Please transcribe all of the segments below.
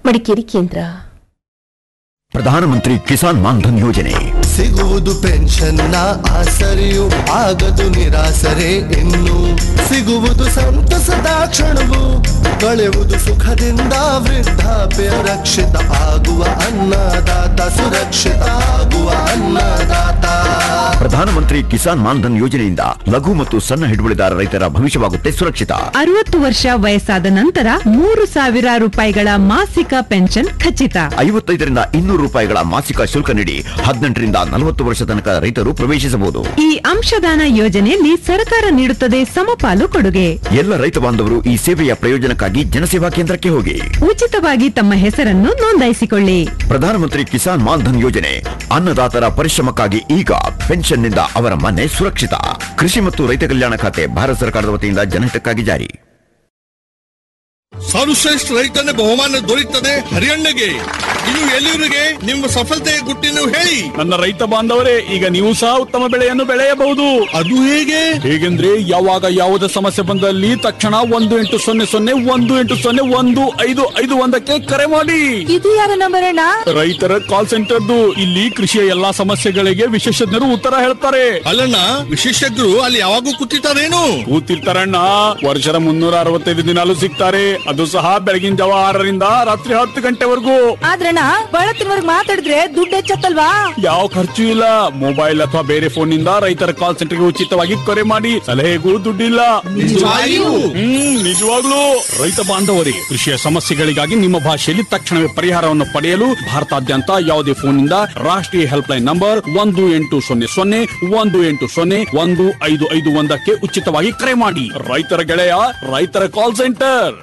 ಮಡಿಕೇರಿ ಕೇಂದ್ರ ಪ್ರಧಾನಮಂತ್ರಿ ಕಿಸಾನ್ ಮಾನ್ಧನ್ ಯೋಜನೆ ಸಿಗುವುದು ಪೆನ್ಷನ್ನ ಆಸರೆಯು ಆಗದು ನಿರಾಸರೆ ಇನ್ನು ಸಿಗುವುದು ಸಂತಸದ ಕ್ಷಣವು ಕಳೆಯುವುದು ಸುಖದಿಂದ ವೃದ್ಧಾಪ್ಯ ರಕ್ಷಿತ ಆಗುವ ಅನ್ನದಾತ ಸುರಕ್ಷಿತ ಆಗುವ ಅನ್ನದಾತ ಪ್ರಧಾನಮಂತ್ರಿ ಕಿಸಾನ್ ಮಾನ್ಧನ್ ಯೋಜನೆಯಿಂದ ಲಘು ಮತ್ತು ಸಣ್ಣ ಹಿಡುವಳಿದಾರ ರೈತರ ಭವಿಷ್ಯವಾಗುತ್ತೆ ಸುರಕ್ಷಿತ ಅರವತ್ತು ವರ್ಷ ವಯಸ್ಸಾದ ನಂತರ ಮೂರು ಸಾವಿರ ರೂಪಾಯಿಗಳ ಮಾಸಿಕ ಪೆನ್ಷನ್ ಖಚಿತ ಐವತ್ತೈದರಿಂದ ಇನ್ನೂರು ರೂಪಾಯಿಗಳ ಮಾಸಿಕ ಶುಲ್ಕ ನೀಡಿ ಹದಿನೆಂಟರಿಂದ ನಲವತ್ತು ವರ್ಷ ತನಕ ರೈತರು ಪ್ರವೇಶಿಸಬಹುದು ಈ ಅಂಶದಾನ ಯೋಜನೆಯಲ್ಲಿ ಸರ್ಕಾರ ನೀಡುತ್ತದೆ ಸಮಪಾಲು ಕೊಡುಗೆ ಎಲ್ಲ ರೈತ ಬಾಂಧವರು ಈ ಸೇವೆಯ ಪ್ರಯೋಜನಕ್ಕಾಗಿ ಜನಸೇವಾ ಕೇಂದ್ರಕ್ಕೆ ಹೋಗಿ ಉಚಿತವಾಗಿ ತಮ್ಮ ಹೆಸರನ್ನು ನೋಂದಾಯಿಸಿಕೊಳ್ಳಿ ಪ್ರಧಾನಮಂತ್ರಿ ಕಿಸಾನ್ ಮಾನ್ಧನ್ ಯೋಜನೆ ಅನ್ನದಾತರ ಪರಿಶ್ರಮಕ್ಕಾಗಿ ಈಗ ಪೆನ್ಷನ್ನಿಂದ ಅವರ ಮನೆ ಸುರಕ್ಷಿತ ಕೃಷಿ ಮತ್ತು ರೈತ ಕಲ್ಯಾಣ ಖಾತೆ ಭಾರತ ಸರ್ಕಾರದ ವತಿಯಿಂದ ಜನಹಿತಕ್ಕಾಗಿ ಜಾರಿ ಸರ್ವಶ್ರೇಷ್ಠ ರೈತನ ಬಹುಮಾನ ದೊರೆಯುತ್ತದೆ ಹರಿಯಣ್ಣಗೆ ಇನ್ನು ಎಲ್ಲಿವರಿಗೆ ನಿಮ್ಮ ಸಫಲತೆಯ ಗುಟ್ಟಿನ ಹೇಳಿ ನನ್ನ ರೈತ ಬಾಂಧವರೇ ಈಗ ನೀವು ಸಹ ಉತ್ತಮ ಬೆಳೆಯನ್ನು ಬೆಳೆಯಬಹುದು ಅದು ಹೇಗೆ ಹೇಗೆಂದ್ರೆ ಯಾವಾಗ ಯಾವುದೇ ಸಮಸ್ಯೆ ಬಂದಲ್ಲಿ ತಕ್ಷಣ ಒಂದು ಎಂಟು ಸೊನ್ನೆ ಸೊನ್ನೆ ಒಂದು ಎಂಟು ಸೊನ್ನೆ ಒಂದು ಐದು ಐದು ಒಂದಕ್ಕೆ ಕರೆ ಮಾಡಿ ಇದು ಯಾರ ನಂಬರ್ ಅಣ್ಣ ರೈತರ ಕಾಲ್ ಸೆಂಟರ್ದು ಇಲ್ಲಿ ಕೃಷಿಯ ಎಲ್ಲಾ ಸಮಸ್ಯೆಗಳಿಗೆ ವಿಶೇಷಜ್ಞರು ಉತ್ತರ ಹೇಳ್ತಾರೆ ಅಲ್ಲಣ್ಣ ವಿಶೇಷಜ್ಞರು ಅಲ್ಲಿ ಯಾವಾಗೂ ಕೂತಿರ್ತಾರೇನು ಕೂತಿರ್ತಾರಣ್ಣ ವರ್ಷದ ಮುನ್ನೂರ ಅರವತ್ತೈದು ದಿನಾಲು ಸಿಗ್ತಾರೆ ಅದು ಸಹ ಬೆಳಗಿನ ಜಾವ ಆರರಿಂದ ರಾತ್ರಿ ಹತ್ತು ಗಂಟೆವರೆಗೂ ಆದ್ರಣ್ಣ ಬಳತ್ತಿನವರ್ಗ್ ಮಾತಾಡಿದ್ರೆ ದುಡ್ಡು ಹೆಚ್ಚತ್ತಲ್ವಾ ಯಾವ ಖರ್ಚು ಇಲ್ಲ ಮೊಬೈಲ್ ಅಥವಾ ಬೇರೆ ಫೋನ್ ನಿಂದ ರೈತರ ಕಾಲ್ ಸೆಂಟರ್ಗೆ ಉಚಿತವಾಗಿ ಕರೆ ಮಾಡಿ ಸಲಹೆಗೂ ದುಡ್ಡಿಲ್ಲ ನಿಜವಾಗಿಯೂ? ಹ್ಮ್ ನಿಜವಾಗ್ಲೂ ರೈತ ಬಾಂಧವರಿಗೆ ಕೃಷಿಯ ಸಮಸ್ಯೆಗಳಿಗಾಗಿ ನಿಮ್ಮ ಭಾಷೆಯಲ್ಲಿ ತಕ್ಷಣವೇ ಪರಿಹಾರವನ್ನು ಪಡೆಯಲು ಭಾರತಾದ್ಯಂತ ಯಾವುದೇ ಫೋನ್ ನಿಂದ ರಾಷ್ಟ್ರೀಯ ಹೆಲ್ಪ್ ಲೈನ್ ನಂಬರ್ ಒಂದು ಎಂಟು ಸೊನ್ನೆ ಸೊನ್ನೆ ಒಂದು ಎಂಟು ಸೊನ್ನೆ ಒಂದು ಐದು ಐದು ಒಂದಕ್ಕೆ ಉಚಿತವಾಗಿ ಕರೆ ಮಾಡಿ ರೈತರ ಗೆಳೆಯ ರೈತರ ಕಾಲ್ ಸೆಂಟರ್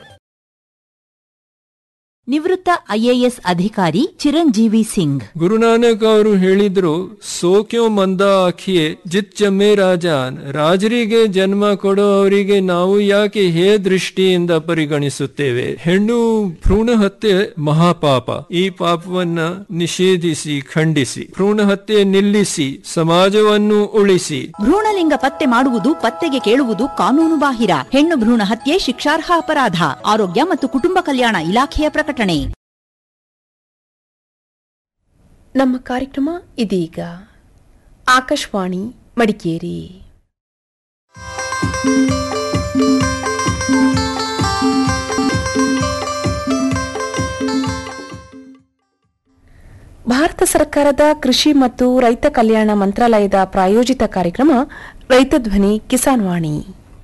ನಿವೃತ್ತ ಐಎಎಸ್ ಅಧಿಕಾರಿ ಚಿರಂಜೀವಿ ಸಿಂಗ್ ಗುರುನಾನಕ್ ಅವರು ಹೇಳಿದ್ರು ಸೋಕ್ಯೋ ಮಂದ ಆಖಿಯೇ ಜಿತ್ ಜಮ್ಮೆ ರಾಜಾನ್ ರಾಜರಿಗೆ ಜನ್ಮ ಕೊಡೋ ಅವರಿಗೆ ನಾವು ಯಾಕೆ ಹೇ ದೃಷ್ಟಿಯಿಂದ ಪರಿಗಣಿಸುತ್ತೇವೆ ಹೆಣ್ಣು ಭ್ರೂಣ ಹತ್ಯೆ ಮಹಾಪಾಪ ಈ ಪಾಪವನ್ನ ನಿಷೇಧಿಸಿ ಖಂಡಿಸಿ ಭ್ರೂಣ ಹತ್ಯೆ ನಿಲ್ಲಿಸಿ ಸಮಾಜವನ್ನು ಉಳಿಸಿ ಭ್ರೂಣಲಿಂಗ ಪತ್ತೆ ಮಾಡುವುದು ಪತ್ತೆಗೆ ಕೇಳುವುದು ಕಾನೂನು ಬಾಹಿರ ಹೆಣ್ಣು ಭ್ರೂಣ ಹತ್ಯೆ ಶಿಕ್ಷಾರ್ಹ ಅಪರಾಧ ಆರೋಗ್ಯ ಮತ್ತು ಕುಟುಂಬ ಕಲ್ಯಾಣ ಇಲಾಖೆಯ ಪ್ರಕಟಣೆ ನಮ್ಮ ಕಾರ್ಯಕ್ರಮ ಇದೀಗ ಆಕಾಶವಾಣಿ ಮಡಿಕೇರಿ ಭಾರತ ಸರ್ಕಾರದ ಕೃಷಿ ಮತ್ತು ರೈತ ಕಲ್ಯಾಣ ಮಂತ್ರಾಲಯದ ಪ್ರಾಯೋಜಿತ ಕಾರ್ಯಕ್ರಮ ರೈತ ಧ್ವನಿ ಕಿಸಾನ್ ವಾಣಿ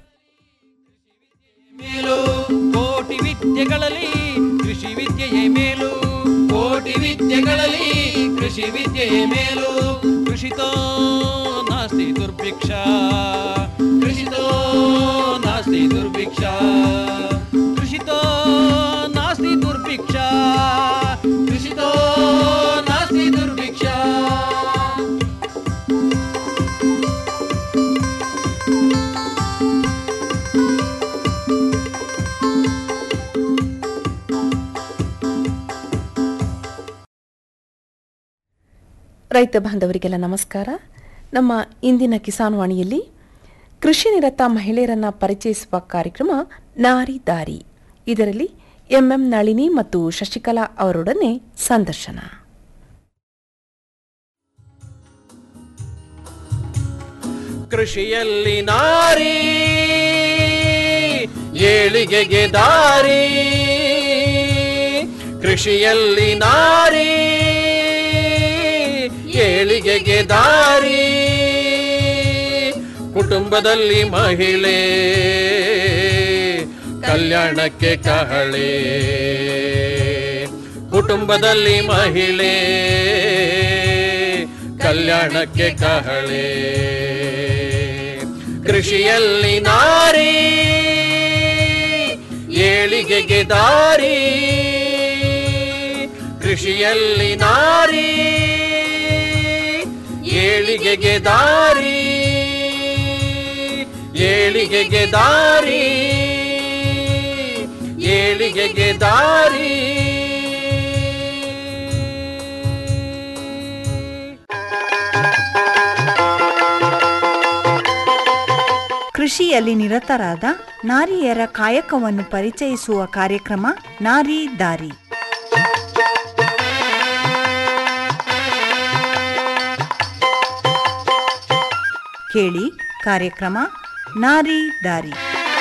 ಮೇಲು ಕೋಟಿ ವಿದ್ಯೆಗಳಲ್ಲಿ ಕೃಷಿ ವಿದ್ಯೆಯೇ ಮೇಲು ಕೋಟಿ ವಿದ್ಯೆಗಳಲ್ಲಿ ಕೃಷಿ ವಿದ್ಯೆಯೇ ಮೇಲು ಕೃಷಿತೋ ನಾಸ್ತಿ ದುರ್ಭಿಕ್ಷ ಕೃಷಿತೋ ನಾಸ್ತಿ ದುರ್ಭಿಕ್ಷ ಕೃಷಿತೋ ನಾಸ್ತಿ ದುರ್ಭಿಕ್ಷ ಕೃಷಿತೋ ನಾಸ್ತಿ ದುರ್ಭಿಕ್ಷ ರೈತ ಬಾಂಧವರಿಗೆಲ್ಲ ನಮಸ್ಕಾರ ನಮ್ಮ ಇಂದಿನ ಕಿಸಾನ್ ವಾಣಿಯಲ್ಲಿ ಕೃಷಿ ನಿರತ ಮಹಿಳೆಯರನ್ನ ಪರಿಚಯಿಸುವ ಕಾರ್ಯಕ್ರಮ ನಾರಿ ದಾರಿ ಇದರಲ್ಲಿ ಎಂಎಂ ನಳಿನಿ ಮತ್ತು ಶಶಿಕಲಾ ಅವರೊಡನೆ ಸಂದರ್ಶನ ಕೃಷಿಯಲ್ಲಿ ನಾರಿ ಏಳಿಗೆಗೆ ದಾರಿ ಕೃಷಿಯಲ್ಲಿ ನಾರಿ ಏಳಿಗೆಗೆ ದಾರಿ ಕುಟುಂಬದಲ್ಲಿ ಮಹಿಳೆ ಕಲ್ಯಾಣಕ್ಕೆ ಕಹಳೆ ಕುಟುಂಬದಲ್ಲಿ ಮಹಿಳೆ ಕಲ್ಯಾಣಕ್ಕೆ ಕಹಳೆ ಕೃಷಿಯಲ್ಲಿ ನಾರಿ ಏಳಿಗೆಗೆ ದಾರಿ ಕೃಷಿಯಲ್ಲಿ ನಾರಿ ಏಳಿಗೆಗೆ ದಾರಿ ಏಳಿಗೆಗೆ ದಾರಿ ಏಳಿಗೆಗೆ ದಾರಿ ಕೃಷಿಯಲ್ಲಿ ನಿರತರಾದ ನಾರಿಯರ ಕಾಯಕವನ್ನು ಪರಿಚಯಿಸುವ ಕಾರ್ಯಕ್ರಮ ನಾರಿ ದಾರಿ ಕೇಳಿ ಕಾರ್ಯಕ್ರಮ ನಾರಿ ದಾರಿ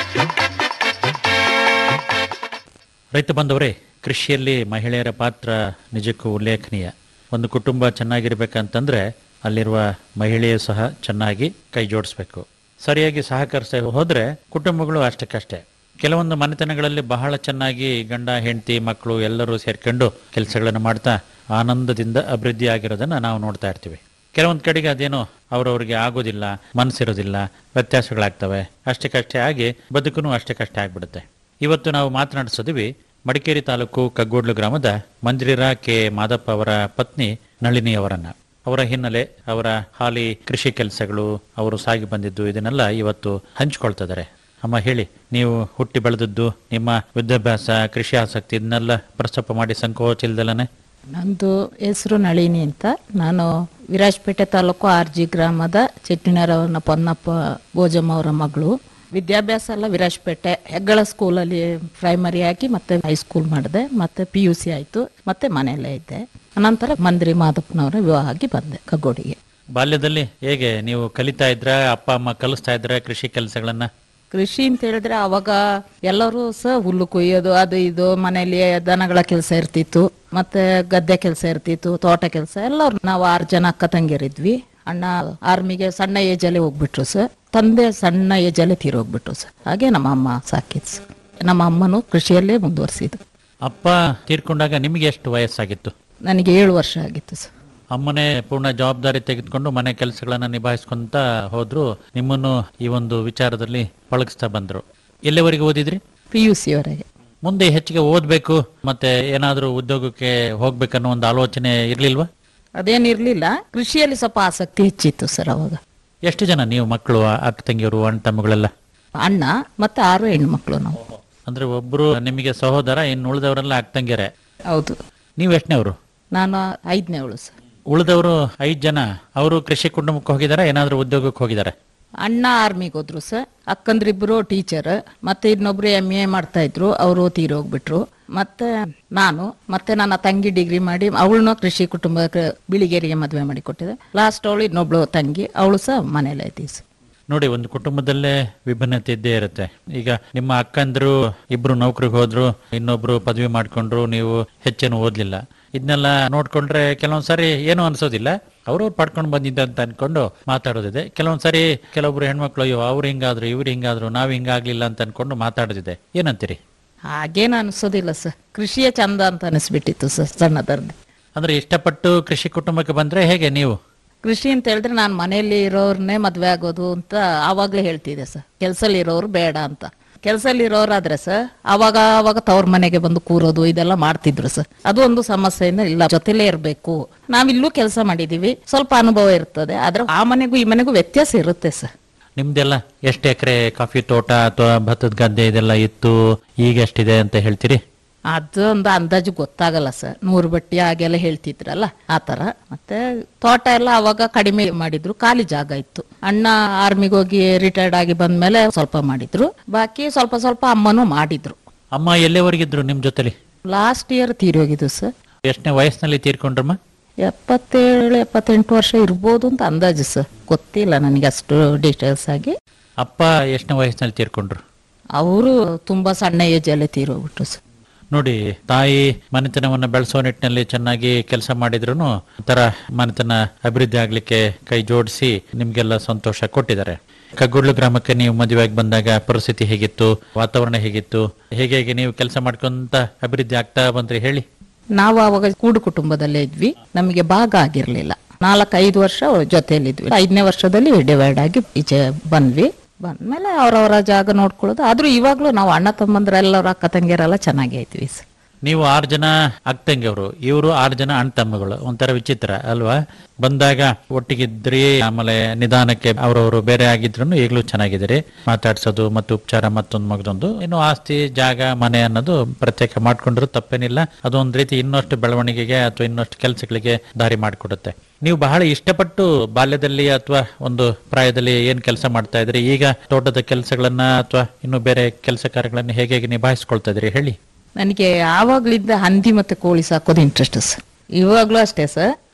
ರೈತ ಬಂದವರೇ ಕೃಷಿಯಲ್ಲಿ ಮಹಿಳೆಯರ ಪಾತ್ರ ನಿಜಕ್ಕೂ ಉಲ್ಲೇಖನೀಯ ಒಂದು ಕುಟುಂಬ ಚೆನ್ನಾಗಿರ್ಬೇಕಂತಂದ್ರೆ ಅಲ್ಲಿರುವ ಮಹಿಳೆಯು ಸಹ ಚೆನ್ನಾಗಿ ಕೈ ಜೋಡಿಸ್ಬೇಕು ಸರಿಯಾಗಿ ಸಹಕರಿಸ ಹೋದ್ರೆ ಕುಟುಂಬಗಳು ಅಷ್ಟಕ್ಕಷ್ಟೇ ಕೆಲವೊಂದು ಮನೆತನಗಳಲ್ಲಿ ಬಹಳ ಚೆನ್ನಾಗಿ ಗಂಡ ಹೆಂಡತಿ ಮಕ್ಕಳು ಎಲ್ಲರೂ ಸೇರ್ಕೊಂಡು ಕೆಲಸಗಳನ್ನು ಮಾಡ್ತಾ ಆನಂದದಿಂದ ಅಭಿವೃದ್ಧಿ ಆಗಿರೋದನ್ನ ನಾವು ನೋಡ್ತಾ ಇರ್ತೀವಿ ಕೆಲವೊಂದು ಕಡೆಗೆ ಅದೇನೋ ಅವ್ರವ್ರಿಗೆ ಆಗೋದಿಲ್ಲ ಮನಸ್ಸಿರೋದಿಲ್ಲ ವ್ಯತ್ಯಾಸಗಳಾಗ್ತವೆ ಅಷ್ಟಕ್ಕಷ್ಟೇ ಆಗಿ ಬದುಕುನು ಅಷ್ಟಕ್ಕಷ್ಟೇ ಆಗ್ಬಿಡುತ್ತೆ ಇವತ್ತು ನಾವು ಮಾತನಾಡಿಸಿದ್ವಿ ಮಡಿಕೇರಿ ತಾಲೂಕು ಕಗ್ಗೋಡ್ಲು ಗ್ರಾಮದ ಮಂಜರಿರ ಕೆ ಮಾದಪ್ಪ ಅವರ ಪತ್ನಿ ನಳಿನಿ ಅವರನ್ನ ಅವರ ಹಿನ್ನೆಲೆ ಅವರ ಹಾಲಿ ಕೃಷಿ ಕೆಲಸಗಳು ಅವರು ಸಾಗಿ ಬಂದಿದ್ದು ಇದನ್ನೆಲ್ಲ ಇವತ್ತು ಹಂಚ್ಕೊಳ್ತಿದ್ದಾರೆ ಅಮ್ಮ ಹೇಳಿ ನೀವು ಹುಟ್ಟಿ ಬೆಳೆದದ್ದು ನಿಮ್ಮ ವಿದ್ಯಾಭ್ಯಾಸ ಕೃಷಿ ಆಸಕ್ತಿ ಇದನ್ನೆಲ್ಲ ಪ್ರಸ್ತಾಪ ಮಾಡಿ ಸಂಕೋಚ ಇಲ್ದಲನೆ ನಂದು ಹೆಸರು ನಳಿನಿ ಅಂತ ನಾನು ವಿರಾಜಪೇಟೆ ತಾಲೂಕು ಆರ್ ಜಿ ಗ್ರಾಮದ ಚೆಟ್ಟಿನರವನ ಪೊನ್ನಪ್ಪ ಭೋಜಮ್ಮ ಅವರ ಮಗಳು ವಿದ್ಯಾಭ್ಯಾಸ ಎಲ್ಲ ವಿರಾಜಪೇಟೆ ಹೆಗ್ಗಳ ಸ್ಕೂಲಲ್ಲಿ ಪ್ರೈಮರಿ ಆಗಿ ಮತ್ತೆ ಹೈಸ್ಕೂಲ್ ಮಾಡಿದೆ ಮತ್ತೆ ಪಿ ಯು ಸಿ ಆಯಿತು ಮತ್ತೆ ಮನೆಯಲ್ಲೇ ಇದ್ದೆ ಅನಂತರ ಮಂದ್ರಿ ಮಾದಪ್ಪನವರ ವಿವಾಹ ಆಗಿ ಬಂದೆ ಕಗ್ಗೋಡಿಗೆ ಬಾಲ್ಯದಲ್ಲಿ ಹೇಗೆ ನೀವು ಕಲಿತಾ ಇದ್ರ ಅಪ್ಪ ಅಮ್ಮ ಕಲಿಸ್ತಾ ಇದ್ರ ಕೃಷಿ ಕೆಲಸಗಳನ್ನ ಕೃಷಿ ಅಂತ ಹೇಳಿದ್ರೆ ಅವಾಗ ಎಲ್ಲರೂ ಸಹ ಹುಲ್ಲು ಕೊಯ್ಯೋದು ಅದು ಇದು ಮನೆಯಲ್ಲಿ ದನಗಳ ಕೆಲಸ ಇರ್ತಿತ್ತು ಮತ್ತೆ ಗದ್ದೆ ಕೆಲಸ ಇರ್ತಿತ್ತು ತೋಟ ಕೆಲಸ ಎಲ್ಲರೂ ನಾವು ಆರು ಜನ ಅಕ್ಕ ತಂಗಿಯರಿದ್ವಿ ಅಣ್ಣ ಆರ್ಮಿಗೆ ಸಣ್ಣ ಏಜಲ್ಲೇ ಹೋಗ್ಬಿಟ್ರು ಸರ್ ತಂದೆ ಸಣ್ಣ ಏಜಲ್ಲೇ ತೀರೋಗ್ಬಿಟ್ರು ಸರ್ ಹಾಗೆ ನಮ್ಮ ಅಮ್ಮ ಸಾಕಿದ್ ಸರ್ ನಮ್ಮ ಅಮ್ಮನು ಕೃಷಿಯಲ್ಲೇ ಮುಂದುವರಿಸಿದ್ದು ಅಪ್ಪ ತೀರ್ಕೊಂಡಾಗ ನಿಮಗೆ ಎಷ್ಟು ವಯಸ್ಸಾಗಿತ್ತು ನನಗೆ ಏಳು ವರ್ಷ ಆಗಿತ್ತು ಸರ್ ಅಮ್ಮನೇ ಪೂರ್ಣ ಜವಾಬ್ದಾರಿ ತೆಗೆದುಕೊಂಡು ಮನೆ ಕೆಲಸಗಳನ್ನ ನಿಭಾಯಿಸ್ಕೊಂತ ಹೋದ್ರು ನಿಮ್ಮನ್ನು ಈ ಒಂದು ವಿಚಾರದಲ್ಲಿ ಪಳಗಿಸ್ತಾ ಬಂದ್ರು ಎಲ್ಲಿವರೆಗೆ ಓದಿದ್ರಿ ಪಿ ಯು ಸಿವರೆಗೆ ಮುಂದೆ ಹೆಚ್ಚಿಗೆ ಓದ್ಬೇಕು ಮತ್ತೆ ಏನಾದ್ರೂ ಉದ್ಯೋಗಕ್ಕೆ ಹೋಗ್ಬೇಕನ್ನೋ ಒಂದು ಆಲೋಚನೆ ಇರ್ಲಿಲ್ವಾ ಅದೇನಿರ್ಲಿಲ್ಲ ಕೃಷಿಯಲ್ಲಿ ಸ್ವಲ್ಪ ಆಸಕ್ತಿ ಹೆಚ್ಚಿತ್ತು ಸರ್ ಅವಾಗ ಎಷ್ಟು ಜನ ನೀವು ಮಕ್ಕಳು ಅಕ್ಕ ತಂಗಿಯರು ಅಣ್ಣ ತಮ್ಮಗಳೆಲ್ಲ ಅಣ್ಣ ಮತ್ತೆ ಆರು ಹೆಣ್ಮಕ್ಳು ನಾವು ಅಂದ್ರೆ ಒಬ್ರು ನಿಮಗೆ ಸಹೋದರ ಇನ್ನು ಉಳಿದವರೆಲ್ಲ ಅಕ್ಕ ತಂಗಿಯರೇ ಹೌದು ನೀವು ಎಷ್ಟನೇವ್ರು ನಾನು ಐದನೇವಳು ಸರ್ ಉಳಿದವರು ಐದ್ ಜನ ಅವರು ಕೃಷಿ ಕುಟುಂಬಕ್ಕೆ ಹೋಗಿದಾರ ಏನಾದ್ರೂ ಉದ್ಯೋಗಕ್ಕೆ ಹೋಗಿದ್ದಾರೆ ಅಣ್ಣ ಆರ್ಮಿಗೆ ಹೋದ್ರು ಸರ್ ಅಕ್ಕಂದ್ರಿಬ್ರು ಟೀಚರ್ ಮತ್ತೆ ಇನ್ನೊಬ್ರು ಎಮ್ ಎ ಮಾಡ್ತಾ ಇದ್ರು ಅವರು ತೀರೋಗ್ಬಿಟ್ರು ಮತ್ತೆ ನಾನು ಮತ್ತೆ ನನ್ನ ತಂಗಿ ಡಿಗ್ರಿ ಮಾಡಿ ಅವಳನ್ನ ಕೃಷಿ ಕುಟುಂಬ ಬಿಳಿಗೇರಿಗೆ ಮದುವೆ ಮಾಡಿ ಕೊಟ್ಟಿದೆ ಲಾಸ್ಟ್ ಅವಳು ಇನ್ನೊಬ್ಳು ತಂಗಿ ಅವಳು ಸಹ ಮನೇಲೆ ಐತಿ ಸರ್ ನೋಡಿ ಒಂದು ಕುಟುಂಬದಲ್ಲೇ ವಿಭಿನ್ನತೆ ಇದ್ದೇ ಇರುತ್ತೆ ಈಗ ನಿಮ್ಮ ಅಕ್ಕಂದ್ರು ಇಬ್ರು ನೌಕರಿಗೆ ಹೋದ್ರು ಇನ್ನೊಬ್ರು ಪದವಿ ಮಾಡ್ಕೊಂಡ್ರು ನೀವು ಹೆಚ್ಚೇನು ಓದ್ಲಿಲ್ಲ ಇದನ್ನೆಲ್ಲ ನೋಡ್ಕೊಂಡ್ರೆ ಕೆಲವೊಂದ್ ಸಾರಿ ಏನು ಅನ್ಸೋದಿಲ್ಲ ಅವ್ರವ್ರು ಪಡ್ಕೊಂಡು ಬಂದಿದ್ದ ಅಂತ ಅನ್ಕೊಂಡು ಮಾತಾಡೋದಿದೆ ಕೆಲವೊಂದ್ ಸಾರಿ ಕೆಲವೊಬ್ರು ಹೆಣ್ಮಕ್ಳು ಅಯ್ಯೋ ಅವ್ರು ಹಿಂಗಾದ್ರು ಇವ್ರು ಹಿಂಗಾದ್ರು ನಾವ್ ಹಿಂಗಾಗ್ಲಿಲ್ಲ ಅಂತ ಅನ್ಕೊಂಡು ಮಾತಾಡೋದಿದೆ ಏನಂತೀರಿ ಹಾಗೇನು ಅನ್ಸೋದಿಲ್ಲ ಸರ್ ಕೃಷಿಯೇ ಚಂದ ಅಂತ ಅನಿಸ್ಬಿಟ್ಟಿತ್ತು ಸರ್ ಸಣ್ಣದರ್ದು ಅಂದ್ರೆ ಇಷ್ಟಪಟ್ಟು ಕೃಷಿ ಕುಟುಂಬಕ್ಕೆ ಬಂದ್ರೆ ಹೇಗೆ ನೀವು ಕೃಷಿ ಅಂತ ಹೇಳಿದ್ರೆ ನಾನು ಮನೆಯಲ್ಲಿ ಇರೋರ್ನೇ ಮದ್ವೆ ಆಗೋದು ಅಂತ ಆವಾಗ್ಲೇ ಹೇಳ್ತಿದ್ದೆ ಸರ್ ಕೆಲ್ಸಲ್ಲಿ ಇರೋರು ಬೇಡ ಅಂತ ಕೆಲ್ಸಲ್ಲಿ ಇರೋರಾದ್ರೆ ಸರ್ ಅವಾಗ ಅವಾಗ ತವ್ರ ಮನೆಗೆ ಬಂದು ಕೂರೋದು ಇದೆಲ್ಲ ಮಾಡ್ತಿದ್ರು ಸರ್ ಅದು ಒಂದು ಸಮಸ್ಯೆಯಿಂದ ಇಲ್ಲ ಜೊತೆಲೇ ಇರಬೇಕು ನಾವಿಲ್ಲೂ ಕೆಲಸ ಮಾಡಿದೀವಿ ಸ್ವಲ್ಪ ಅನುಭವ ಇರ್ತದೆ ಆದ್ರೆ ಆ ಮನೆಗೂ ಈ ಮನೆಗೂ ವ್ಯತ್ಯಾಸ ಇರುತ್ತೆ ಸರ್ ನಿಮ್ದೆಲ್ಲ ಎಷ್ಟು ಎಕರೆ ಕಾಫಿ ತೋಟ ಅಥವಾ ಭತ್ತದ ಗದ್ದೆ ಇದೆಲ್ಲ ಇತ್ತು ಈಗ ಎಷ್ಟಿದೆ ಅಂತ ಹೇಳ್ತೀರಿ ಅದೊಂದು ಅಂದಾಜು ಗೊತ್ತಾಗಲ್ಲ ಸರ್ ನೂರು ಬಟ್ಟಿ ಹಾಗೆಲ್ಲ ಹೇಳ್ತಿದ್ರಲ್ಲ ಆ ತರ ಮತ್ತೆ ತೋಟ ಎಲ್ಲ ಅವಾಗ ಕಡಿಮೆ ಮಾಡಿದ್ರು ಖಾಲಿ ಜಾಗ ಇತ್ತು ಅಣ್ಣ ಆರ್ಮಿಗೆ ಹೋಗಿ ರಿಟೈರ್ಡ್ ಆಗಿ ಬಂದ್ಮೇಲೆ ಸ್ವಲ್ಪ ಮಾಡಿದ್ರು ಬಾಕಿ ಸ್ವಲ್ಪ ಸ್ವಲ್ಪ ಅಮ್ಮನೂ ಮಾಡಿದ್ರು ಅಮ್ಮ ಎಲ್ಲಿವರೆಗಿದ್ರು ನಿಮ್ ಜೊತೆಲಿ ಲಾಸ್ಟ್ ಇಯರ್ ತೀರೋಗಿದ್ದು ಸರ್ ಎಷ್ಟನೇ ವಯಸ್ಸಿನಲ್ಲಿ ತೀರ್ಕೊಂಡ್ರಮ್ಮ ಎಪ್ಪತ್ತೇಳು ಎಪ್ಪತ್ತೆಂಟು ವರ್ಷ ಇರ್ಬೋದು ಅಂತ ಅಂದಾಜು ಸರ್ ಗೊತ್ತಿಲ್ಲ ನನಗೆ ಅಷ್ಟು ಡೀಟೇಲ್ಸ್ ಆಗಿ ಅಪ್ಪ ಎಷ್ಟನೇ ವಯಸ್ಸಿನಲ್ಲಿ ತೀರ್ಕೊಂಡ್ರು ಅವರು ತುಂಬಾ ಸಣ್ಣ ಏಜ್ ಅಲ್ಲೇ ತೀರೋಗ್ಬಿಟ್ರು ಸರ್ ನೋಡಿ ತಾಯಿ ಮನೆತನವನ್ನ ಬೆಳೆಸೋ ನಿಟ್ಟಿನಲ್ಲಿ ಚೆನ್ನಾಗಿ ಕೆಲಸ ಮಾಡಿದ್ರು ಒಂಥರ ಮನೆತನ ಅಭಿವೃದ್ಧಿ ಆಗ್ಲಿಕ್ಕೆ ಕೈ ಜೋಡಿಸಿ ನಿಮ್ಗೆಲ್ಲ ಸಂತೋಷ ಕೊಟ್ಟಿದ್ದಾರೆ ಕಗ್ಗುಡ್ಲು ಗ್ರಾಮಕ್ಕೆ ನೀವು ಮದುವೆಯಾಗಿ ಬಂದಾಗ ಪರಿಸ್ಥಿತಿ ಹೇಗಿತ್ತು ವಾತಾವರಣ ಹೇಗಿತ್ತು ಹೇಗೆ ಹೇಗೆ ನೀವು ಕೆಲಸ ಮಾಡ್ಕೊಂತ ಅಭಿವೃದ್ಧಿ ಆಗ್ತಾ ಬಂದ್ರಿ ಹೇಳಿ ನಾವು ಅವಾಗ ಕೂಡು ಕುಟುಂಬದಲ್ಲೇ ಇದ್ವಿ ನಮಗೆ ಭಾಗ ಆಗಿರ್ಲಿಲ್ಲ ನಾಲ್ಕೈದು ವರ್ಷ ಜೊತೆಯಲ್ಲಿದ್ವಿ ಐದನೇ ವರ್ಷದಲ್ಲಿ ಡಿವೈಡ್ ಆಗಿ ಈಚೆ ಬಂದ್ವಿ ಬಂದ್ಮೇಲೆ ಅವರವರ ಜಾಗ ನೋಡ್ಕೊಳ್ಳೋದು ಆದ್ರೂ ಇವಾಗ್ಲೂ ನಾವು ಅಣ್ಣ ತಮ್ಮಂದ್ರೆಲ್ಲರ ಅಕ್ಕ ತಂಗಿಯರೆಲ್ಲ ಚೆನ್ನಾಗಿ ಐತ್ವಿ ಸರ್ ನೀವು ಆರು ಜನ ಅಕ್ಕಂಗಿಯವರು ಇವರು ಆರು ಜನ ಅಣ್ಣ ತಮ್ಮಗಳು ಒಂಥರ ವಿಚಿತ್ರ ಅಲ್ವಾ ಬಂದಾಗ ಒಟ್ಟಿಗಿದ್ರಿ ಆಮೇಲೆ ನಿಧಾನಕ್ಕೆ ಅವರವರು ಬೇರೆ ಆಗಿದ್ರು ಈಗಲೂ ಚೆನ್ನಾಗಿದ್ದೀರಿ ಮಾತಾಡ್ಸೋದು ಮತ್ತು ಉಪಚಾರ ಮತ್ತೊಂದು ಮಗದೊಂದು ಇನ್ನು ಆಸ್ತಿ ಜಾಗ ಮನೆ ಅನ್ನೋದು ಪ್ರತ್ಯೇಕ ಮಾಡ್ಕೊಂಡ್ರು ತಪ್ಪೇನಿಲ್ಲ ಅದೊಂದ್ ರೀತಿ ಇನ್ನಷ್ಟು ಬೆಳವಣಿಗೆಗೆ ಅಥವಾ ಇನ್ನಷ್ಟು ಕೆಲಸಗಳಿಗೆ ದಾರಿ ಮಾಡಿಕೊಡುತ್ತೆ ನೀವು ಬಹಳ ಇಷ್ಟಪಟ್ಟು ಬಾಲ್ಯದಲ್ಲಿ ಅಥವಾ ಒಂದು ಪ್ರಾಯದಲ್ಲಿ ಏನ್ ಕೆಲಸ ಮಾಡ್ತಾ ಇದ್ರಿ ಈಗ ತೋಟದ ಕೆಲಸಗಳನ್ನ ಅಥವಾ ಇನ್ನು ಬೇರೆ ಕೆಲಸ ಕಾರ್ಯಗಳನ್ನ ಹೇಗೆ ಹೇಗೆ ನಿಭಾಯಿಸ್ಕೊಳ್ತಾ ಇದ್ರಿ ಹೇಳಿ ನನಗೆ ಆವಾಗ್ಲಿದ್ದ ಹಂದಿ ಮತ್ತೆ ಕೋಳಿ ಸಾಕೋದು ಇಂಟ್ರೆಸ್ಟ್ ಸರ್ ಇವಾಗ್ಲೂ ಅಷ್ಟೇ ಸರ್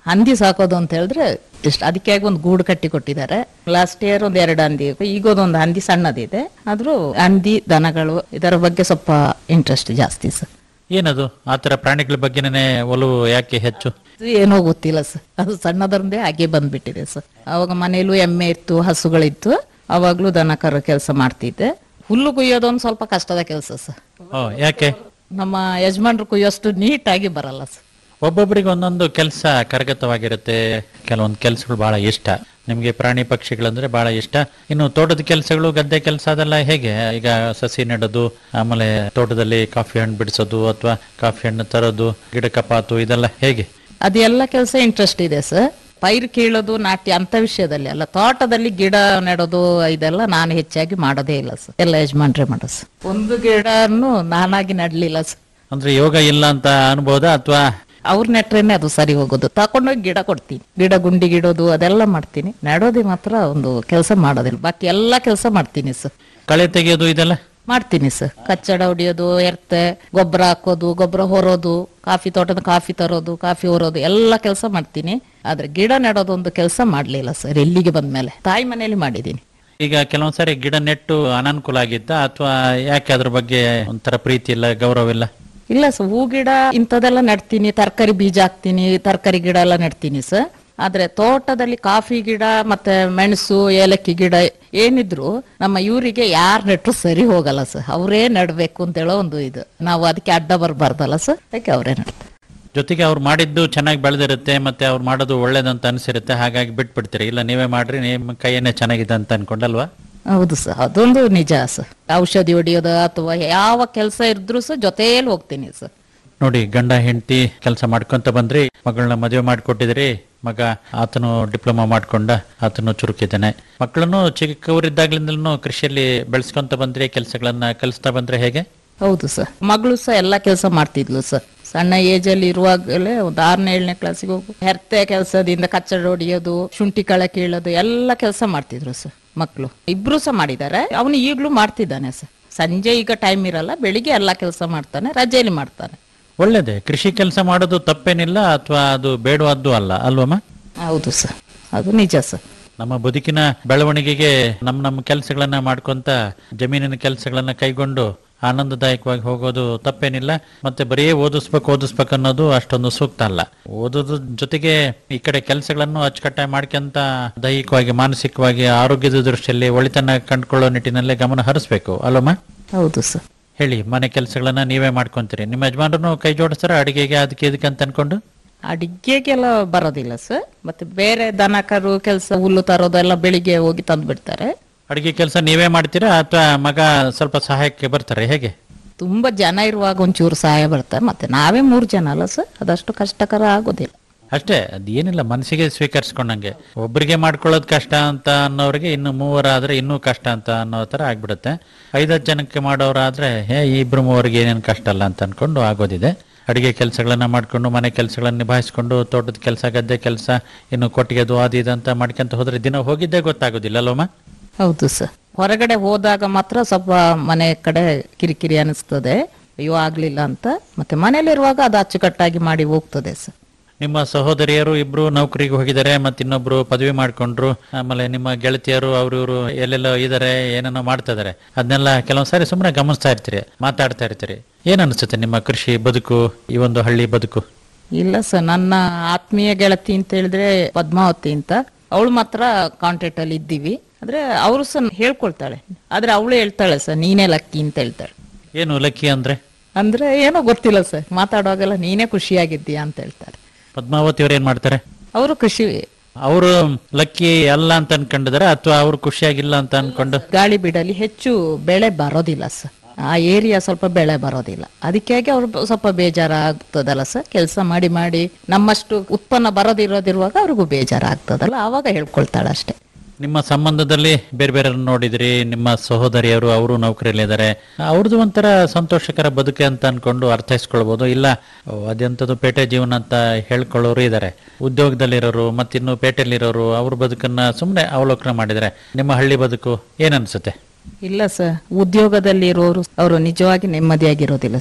ಹಂದಿ ಸಾಕೋದು ಅಂತ ಹೇಳಿದ್ರೆ ಇಷ್ಟ ಅದಕ್ಕೆ ಒಂದು ಗೂಡು ಕಟ್ಟಿ ಕೊಟ್ಟಿದ್ದಾರೆ ಲಾಸ್ಟ್ ಇಯರ್ ಒಂದ್ ಎರಡು ಹಂದಿ ಈಗ ಒಂದು ಹಂದಿ ಸಣ್ಣದಿದೆ ಆದ್ರೂ ಹಂದಿ ದನಗಳು ಇದರ ಬಗ್ಗೆ ಸ್ವಲ್ಪ ಇಂಟ್ರೆಸ್ಟ್ ಜಾಸ್ತಿ ಸರ್ ಏನದು ಆತರ ಪ್ರಾಣಿಗಳ ಬಗ್ಗೆನೇ ಒಲವು ಯಾಕೆ ಹೆಚ್ಚು ಇದು ಏನೋ ಗೊತ್ತಿಲ್ಲ ಸರ್ ಅದು ಸಣ್ಣದರಂದೇ ಹಾಗೆ ಬಂದ್ಬಿಟ್ಟಿದೆ ಸರ್ ಅವಾಗ ಮನೇಲೂ ಎಮ್ಮೆ ಇತ್ತು ಹಸುಗಳಿತ್ತು ಅವಾಗ್ಲೂ ದನ ಕರ ಕೆಲಸ ಮಾಡ್ತಿದ್ದೆ ಹುಲ್ಲು ಕುಯ್ಯೋದು ಒಂದು ಸ್ವಲ್ಪ ಕಷ್ಟದ ಕೆಲಸ ಸರ್ ಓ ಯಾಕೆ ನಮ್ಮ ಯಜಮಾನ್ರು ಕುಯ್ಯೋಷ್ಟು ನೀಟಾಗಿ ಬರಲ್ಲ ಸರ್ ಒಬ್ಬೊಬ್ಬರಿಗೆ ಒಂದೊಂದು ಕೆಲಸ ಕರಗತವಾಗಿರುತ್ತೆ ಕೆಲವೊಂದು ಕೆಲಸಗಳು ಬಹಳ ಇಷ್ಟ ನಿಮಗೆ ಪ್ರಾಣಿ ಪಕ್ಷಿಗಳಂದ್ರೆ ಬಹಳ ಇಷ್ಟ ಇನ್ನು ತೋಟದ ಕೆಲಸಗಳು ಗದ್ದೆ ಕೆಲಸ ಅದೆಲ್ಲ ಹೇಗೆ ಈಗ ಸಸಿ ನೆಡೋದು ಆಮೇಲೆ ತೋಟದಲ್ಲಿ ಕಾಫಿ ಹಣ್ಣು ಬಿಡಿಸೋದು ಅಥವಾ ಕಾಫಿ ಹಣ್ಣು ತರೋದು ಗಿಡ ಕಪಾತು ಇದೆಲ್ಲ ಹೇಗೆ ಅದೆಲ್ಲ ಕೆಲಸ ಇಂಟ್ರೆಸ್ಟ್ ಇದೆ ಸರ್ ಪೈರು ಕೀಳೋದು ನಾಟಿ ಅಂತ ವಿಷಯದಲ್ಲಿ ಅಲ್ಲ ತೋಟದಲ್ಲಿ ಗಿಡ ನೆಡೋದು ಇದೆಲ್ಲ ನಾನು ಹೆಚ್ಚಾಗಿ ಮಾಡೋದೇ ಇಲ್ಲ ಸರ್ ಎಲ್ಲ ಯಜಮಾನ್ರೆ ಮಾಡೋದು ಸರ್ ಒಂದು ಗಿಡನು ನಾನಾಗಿ ನಡ್ಲಿಲ್ಲ ಸರ್ ಅಂದ್ರೆ ಯೋಗ ಇಲ್ಲ ಅಂತ ಅನ್ಬೋದಾ ಅಥವಾ ಅವ್ರ ನೆಟ್ರೇನೆ ಅದು ಸರಿ ಹೋಗೋದು ತಕೊಂಡೋಗಿ ಗಿಡ ಕೊಡ್ತೀನಿ ಗಿಡ ಗುಂಡಿ ಗಿಡೋದು ಅದೆಲ್ಲ ಮಾಡ್ತೀನಿ ನೆಡೋದೇ ಮಾತ್ರ ಒಂದು ಕೆಲಸ ಮಾಡೋದಿಲ್ಲ ಬಾಕಿ ಎಲ್ಲ ಕೆಲಸ ಮಾಡ್ತೀನಿ ಸರ್ ಕಳೆ ತೆಗೆಯೋದು ಇದೆಲ್ಲ ಮಾಡ್ತೀನಿ ಸರ್ ಕಚ್ಚಡ ಹೊಡಿಯೋದು ಎರ್ತೆ ಗೊಬ್ಬರ ಹಾಕೋದು ಗೊಬ್ಬರ ಹೊರೋದು ಕಾಫಿ ತೋಟದ ಕಾಫಿ ತರೋದು ಕಾಫಿ ಹೊರೋದು ಎಲ್ಲ ಕೆಲಸ ಮಾಡ್ತೀನಿ ಆದ್ರೆ ಗಿಡ ನೆಡೋದೊಂದು ಕೆಲಸ ಮಾಡ್ಲಿಲ್ಲ ಸರ್ ಎಲ್ಲಿಗೆ ಬಂದ್ಮೇಲೆ ತಾಯಿ ಮನೇಲಿ ಮಾಡಿದ್ದೀನಿ ಈಗ ಕೆಲವೊಂದ್ಸರಿ ಗಿಡ ನೆಟ್ಟು ಅನಾನುಕೂಲ ಆಗಿತ್ತ ಅಥವಾ ಯಾಕೆ ಅದ್ರ ಬಗ್ಗೆ ಒಂಥರ ಪ್ರೀತಿ ಇಲ್ಲ ಗೌರವ ಇಲ್ಲ ಇಲ್ಲ ಸರ್ ಹೂ ಗಿಡ ಇಂಥದೆಲ್ಲ ನೆಡ್ತೀನಿ ತರಕಾರಿ ಬೀಜ ಹಾಕ್ತೀನಿ ತರಕಾರಿ ಗಿಡ ಎಲ್ಲ ನೆಡ್ತೀನಿ ಸರ್ ಆದ್ರೆ ತೋಟದಲ್ಲಿ ಕಾಫಿ ಗಿಡ ಮತ್ತೆ ಮೆಣಸು ಏಲಕ್ಕಿ ಗಿಡ ಏನಿದ್ರು ನಮ್ಮ ಇವರಿಗೆ ಯಾರು ನೆಟ್ರು ಸರಿ ಹೋಗಲ್ಲ ಸರ್ ಅವರೇ ನೆಡ್ಬೇಕು ಅಂತ ಹೇಳೋ ಒಂದು ಇದು ನಾವು ಅದಕ್ಕೆ ಅಡ್ಡ ಬರಬಾರ್ದಲ್ಲ ಸರ್ ಅದಕ್ಕೆ ಅವರೇ ನೆಡ್ತಾರೆ ಜೊತೆಗೆ ಅವ್ರು ಮಾಡಿದ್ದು ಚೆನ್ನಾಗಿ ಬೆಳೆದಿರುತ್ತೆ ಮತ್ತೆ ಅವ್ರು ಮಾಡೋದು ಒಳ್ಳೇದಂತ ಅನ್ಸಿರುತ್ತೆ ಹಾಗಾಗಿ ಬಿಟ್ಬಿಡ್ತೀರಿ ಇಲ್ಲ ನೀವೇ ಮಾಡ್ರಿ ನಿಮ್ಮ ಕೈಯನ್ನೇ ಚೆನ್ನಾಗಿದೆ ಅಂತ ಅನ್ಕೊಂಡಲ್ವಾ ಹೌದು ಸರ್ ಅದೊಂದು ನಿಜ ಸರ್ ಔಷಧಿ ಹೊಡಿಯೋದು ಅಥವಾ ಯಾವ ಕೆಲಸ ಇದ್ರು ಸರ್ ಜೊತೆಯಲ್ಲಿ ಹೋಗ್ತೀನಿ ಸರ್ ನೋಡಿ ಗಂಡ ಹೆಂಡತಿ ಕೆಲಸ ಮಾಡ್ಕೊಂತ ಬಂದ್ರಿ ಮಗಳನ್ನ ಮದುವೆ ಮಾಡಿಕೊಟ್ಟಿದ್ರಿ ಮಗ ಆತನು ಡಿಪ್ಲೊಮಾ ಮಾಡ್ಕೊಂಡ ಆತನು ಚುರುಕಿದ್ದಾನೆ ಮಕ್ಕಳನ್ನು ಚಿಕ್ಕವರಿದ್ದಾಗ್ಲಿಂದಲೂ ಕೃಷಿಯಲ್ಲಿ ಬೆಳೆಸ್ಕೊಂತ ಬಂದ್ರಿ ಕೆಲಸಗಳನ್ನ ಕಲಿಸ್ತಾ ಬಂದ್ರೆ ಹೇಗೆ ಹೌದು ಸರ್ ಮಗಳು ಸಹ ಎಲ್ಲ ಕೆಲಸ ಮಾಡ್ತಿದ್ಲು ಸರ್ ಸಣ್ಣ ಏಜ್ ಅಲ್ಲಿ ಇರುವಾಗಲೇ ಒಂದು ಆರನೇ ಏಳನೇ ಕ್ಲಾಸಿಗೆ ಹೋಗು ಹೆರ್ತೆ ಕೆಲಸದಿಂದ ಕಚ್ಚಡ ಹೊಡಿಯೋದು ಶುಂಠಿ ಕಳೆ ಕೀಳೋದು ಎಲ್ಲ ಕೆಲಸ ಮಾಡ್ತಿದ್ರು ಸರ್ ಮಕ್ಕಳು ಇಬ್ರು ಸಹ ಮಾಡಿದ್ದಾರೆ ಅವನು ಈಗಲೂ ಮಾಡ್ತಿದ್ದಾನೆ ಸರ್ ಸಂಜೆ ಈಗ ಟೈಮ್ ಇರಲ್ಲ ಬೆಳಿಗ್ಗೆ ಎಲ್ಲ ಕೆಲಸ ಮಾಡ್ತಾನೆ ರಜೆಯಲ್ಲಿ ಮಾಡ್ತಾನೆ ಒಳ್ಳೇದೇ ಕೃಷಿ ಕೆಲಸ ಮಾಡೋದು ತಪ್ಪೇನಿಲ್ಲ ಅಥವಾ ಅದು ಬೇಡವಾದ್ದು ಅಲ್ಲ ಅಲ್ವಮ್ಮ ಹೌದು ಸರ್ ಅದು ನಿಜ ಸರ್ ನಮ್ಮ ಬದುಕಿನ ಬೆಳವಣಿಗೆಗೆ ನಮ್ಮ ನಮ್ಮ ಕೆಲಸಗಳನ್ನ ಮಾಡ್ಕೊಂತ ಜಮೀನಿನ ಕೆಲಸಗಳನ್ನ ಕೈಗೊಂಡು ಆನಂದದಾಯಕವಾಗಿ ಹೋಗೋದು ತಪ್ಪೇನಿಲ್ಲ ಮತ್ತೆ ಬರೀ ಓದಿಸ್ಬೇಕು ಓದಿಸ್ಬೇಕು ಅನ್ನೋದು ಅಷ್ಟೊಂದು ಸೂಕ್ತ ಅಲ್ಲ ಓದೋದ್ರ ಜೊತೆಗೆ ಈ ಕಡೆ ಕೆಲಸಗಳನ್ನು ಅಚ್ಚುಕಟ್ಟಾಗಿ ಮಾಡ್ಕೊಂತ ದೈಹಿಕವಾಗಿ ಮಾನಸಿಕವಾಗಿ ಆರೋಗ್ಯದ ದೃಷ್ಟಿಯಲ್ಲಿ ಒಳಿತನ್ನ ಕಂಡುಕೊಳ್ಳೋ ನಿಟ್ಟಿನಲ್ಲೇ ಗಮನ ಹರಿಸ್ಬೇಕು ಅಲ್ಲಮ್ಮ ಹೌದು ಸರ್ ಹೇಳಿ ಮನೆ ಕೆಲಸಗಳನ್ನ ನೀವೇ ಮಾಡ್ಕೊಂತೀರಿ ನಿಮ್ಮ ಯಜಮಾನರು ಕೈ ಜೋಡಿಸ್ತಾರ ಅಡಿಗೆಗೆ ಅದಕ್ಕೆ ಇದಕ್ಕೆ ಅಂತ ಅನ್ಕೊಂಡು ಅಡಿಗೆಗೆಲ್ಲ ಬರೋದಿಲ್ಲ ಸರ್ ಮತ್ತೆ ಬೇರೆ ದನ ಕರು ಕೆಲಸ ಹುಲ್ಲು ತರೋದು ಎಲ್ಲ ಬೆಳಿಗ್ಗೆ ಹೋಗಿ ತಂದು ಬಿಡ್ತಾರೆ ಅಡಿಗೆ ಕೆಲಸ ನೀವೇ ಮಾಡ್ತೀರಾ ಅಥವಾ ಮಗ ಸ್ವಲ್ಪ ಸಹಾಯಕ್ಕೆ ಬರ್ತಾರೆ ಹೇಗೆ ತುಂಬಾ ಜನ ಇರುವಾಗ ಒಂಚೂರು ಸಹಾಯ ಬರ್ತಾರೆ ಮತ್ತೆ ನಾವೇ ಮೂರು ಜನ ಅಲ್ಲ ಸರ್ ಅದಷ್ಟು ಕಷ್ಟಕರ ಆಗೋದಿಲ್ಲ ಅಷ್ಟೇ ಅದೇನಿಲ್ಲ ಮನಸ್ಸಿಗೆ ಸ್ವೀಕರಿಸ್ಕೊಂಡಂಗೆ ಒಬ್ಬರಿಗೆ ಮಾಡ್ಕೊಳ್ಳೋದು ಕಷ್ಟ ಅಂತ ಅನ್ನೋರಿಗೆ ಇನ್ನು ಮೂವರಾದ್ರೆ ಇನ್ನೂ ಕಷ್ಟ ಅಂತ ಅನ್ನೋ ತರ ಆಗ್ಬಿಡುತ್ತೆ ಐದತ್ತು ಜನಕ್ಕೆ ಮಾಡೋರಾದ್ರೆ ಹೇ ಈ ಇಬ್ರು ಮೂವರಿಗೆ ಏನೇನು ಕಷ್ಟ ಅಲ್ಲ ಅಂತ ಅನ್ಕೊಂಡು ಆಗೋದಿದೆ ಅಡಿಗೆ ಕೆಲಸಗಳನ್ನ ಮಾಡ್ಕೊಂಡು ಮನೆ ಕೆಲಸಗಳನ್ನ ನಿಭಾಯಿಸ್ಕೊಂಡು ತೋಟದ ಕೆಲಸ ಗದ್ದೆ ಕೆಲಸ ಇನ್ನು ಕೊಟ್ಟಿಗೆದು ಅದು ಇದು ಅಂತ ಮಾಡ್ಕೊಂತ ಹೋದ್ರೆ ದಿನ ಹೋಗಿದ್ದೇ ಗೊತ್ತಾಗೋದಿಲ್ಲ ಅಲ್ವಮ್ಮ ಹೌದು ಸರ್ ಹೊರಗಡೆ ಹೋದಾಗ ಮಾತ್ರ ಸ್ವಲ್ಪ ಮನೆ ಕಡೆ ಕಿರಿಕಿರಿ ಅನಿಸ್ತದೆ ಅಯ್ಯೋ ಆಗ್ಲಿಲ್ಲ ಅಂತ ಮತ್ತೆ ಮನೇಲಿರುವಾಗ ಅದು ಅಚ್ಚುಕಟ್ಟಾಗಿ ಮಾಡಿ ಹೋಗ್ತದೆ ಸರ್ ನಿಮ್ಮ ಸಹೋದರಿಯರು ಇಬ್ರು ನೌಕರಿಗೆ ಹೋಗಿದ್ದಾರೆ ಮತ್ತೆ ಇನ್ನೊಬ್ರು ಪದವಿ ಮಾಡ್ಕೊಂಡ್ರು ಆಮೇಲೆ ನಿಮ್ಮ ಗೆಳತಿಯರು ಅವ್ರು ಇವ್ರು ಎಲ್ಲೆಲ್ಲೋ ಇದಾರೆ ಏನೇನೋ ಮಾಡ್ತಾ ಇದಾರೆ ಅದನ್ನೆಲ್ಲ ಕೆಲವೊಂದ್ ಸಾರಿ ಸುಮ್ಮನೆ ಗಮನಿಸ್ತಾ ಇರ್ತೀರಿ ಮಾತಾಡ್ತಾ ಇರ್ತೀರಿ ಏನ್ ಅನ್ಸುತ್ತೆ ನಿಮ್ಮ ಕೃಷಿ ಬದುಕು ಈ ಒಂದು ಹಳ್ಳಿ ಬದುಕು ಇಲ್ಲ ಸರ್ ನನ್ನ ಆತ್ಮೀಯ ಗೆಳತಿ ಅಂತ ಹೇಳಿದ್ರೆ ಪದ್ಮಾವತಿ ಅಂತ ಅವಳು ಮಾತ್ರ ಕಾಂಟ್ಯಾಕ್ಟ್ ಅಲ್ಲಿ ಇದ್ದೀವಿ ಆದ್ರೆ ಅವರು ಸಹ ಹೇಳ್ಕೊಳ್ತಾಳೆ ಆದ್ರೆ ಅವಳು ಹೇಳ್ತಾಳೆ ಸರ್ ನೀನೇ ಲಕ್ಕಿ ಅಂತ ಹೇಳ್ತಾಳೆ ಏನು ಲಕ್ಕಿ ಅಂದ್ರೆ ಅಂದ್ರೆ ಏನೋ ಗೊತ್ತಿಲ್ಲ ಸರ್ ಮಾತಾಡುವಾಗೆಲ್ಲ ನೀನೇ ಖುಷಿಯಾಗಿದ್ದೀಯಾ ಅಂತ ಹೇಳ್ತಾರೆ ಪದ್ಮಾವತಿ ಅವ್ರು ಏನ್ ಮಾಡ್ತಾರೆ ಅವರು ಕೃಷಿ ಅವರು ಲಕ್ಕಿ ಅಲ್ಲ ಅಂತ ಅನ್ಕೊಂಡಿದಾರೆ ಅಥವಾ ಅವ್ರು ಖುಷಿಯಾಗಿಲ್ಲ ಅಂತ ಅನ್ಕೊಂಡು ಗಾಳಿ ಬಿಡಲಿ ಹೆಚ್ಚು ಬೆಳೆ ಬರೋದಿಲ್ಲ ಸರ್ ಆ ಏರಿಯಾ ಸ್ವಲ್ಪ ಬೆಳೆ ಬರೋದಿಲ್ಲ ಅದಕ್ಕಾಗಿ ಅವ್ರು ಸ್ವಲ್ಪ ಬೇಜಾರಾಗ್ತದಲ್ಲ ಸರ್ ಕೆಲಸ ಮಾಡಿ ಮಾಡಿ ನಮ್ಮಷ್ಟು ಉತ್ಪನ್ನ ಬರೋದಿರೋದಿರುವಾಗ ಅವ್ರಿಗೂ ಬೇಜಾರಾಗ್ತದಲ್ಲ ಆವಾಗ ಹೇಳ್ಕೊಳ್ತಾಳೆ ಅಷ್ಟೇ ನಿಮ್ಮ ಸಂಬಂಧದಲ್ಲಿ ಬೇರೆ ಬೇರೆ ನೋಡಿದ್ರಿ ನಿಮ್ಮ ಸಹೋದರಿಯರು ಅವರು ನೌಕರಿಯಲ್ಲಿದ್ದಾರೆ ಅವ್ರದ್ದು ಒಂಥರ ಸಂತೋಷಕರ ಬದುಕು ಅಂತ ಅನ್ಕೊಂಡು ಅರ್ಥೈಸ್ಕೊಳ್ಬಹುದು ಇಲ್ಲ ಓ, ಅದೆಂಥದ್ದು ಪೇಟೆ ಜೀವನ ಅಂತ ಹೇಳ್ಕೊಳ್ಳೋರು ಇದ್ದಾರೆ ಉದ್ಯೋಗದಲ್ಲಿರೋರು ಮತ್ತಿನ್ನು ಪೇಟೆಯಲ್ಲಿರೋರು ಅವ್ರ ಬದುಕನ್ನ ಸುಮ್ಮನೆ ಅವಲೋಕನ ಮಾಡಿದರೆ ನಿಮ್ಮ ಹಳ್ಳಿ ಬದುಕು ಏನನ್ಸುತ್ತೆ ಇಲ್ಲ ಸರ್ ಉದ್ಯೋಗದಲ್ಲಿ ಇರೋರು ಅವರು ನಿಜವಾಗಿ ನೆಮ್ಮದಿಯಾಗಿರೋದಿಲ್ಲ ಸರ್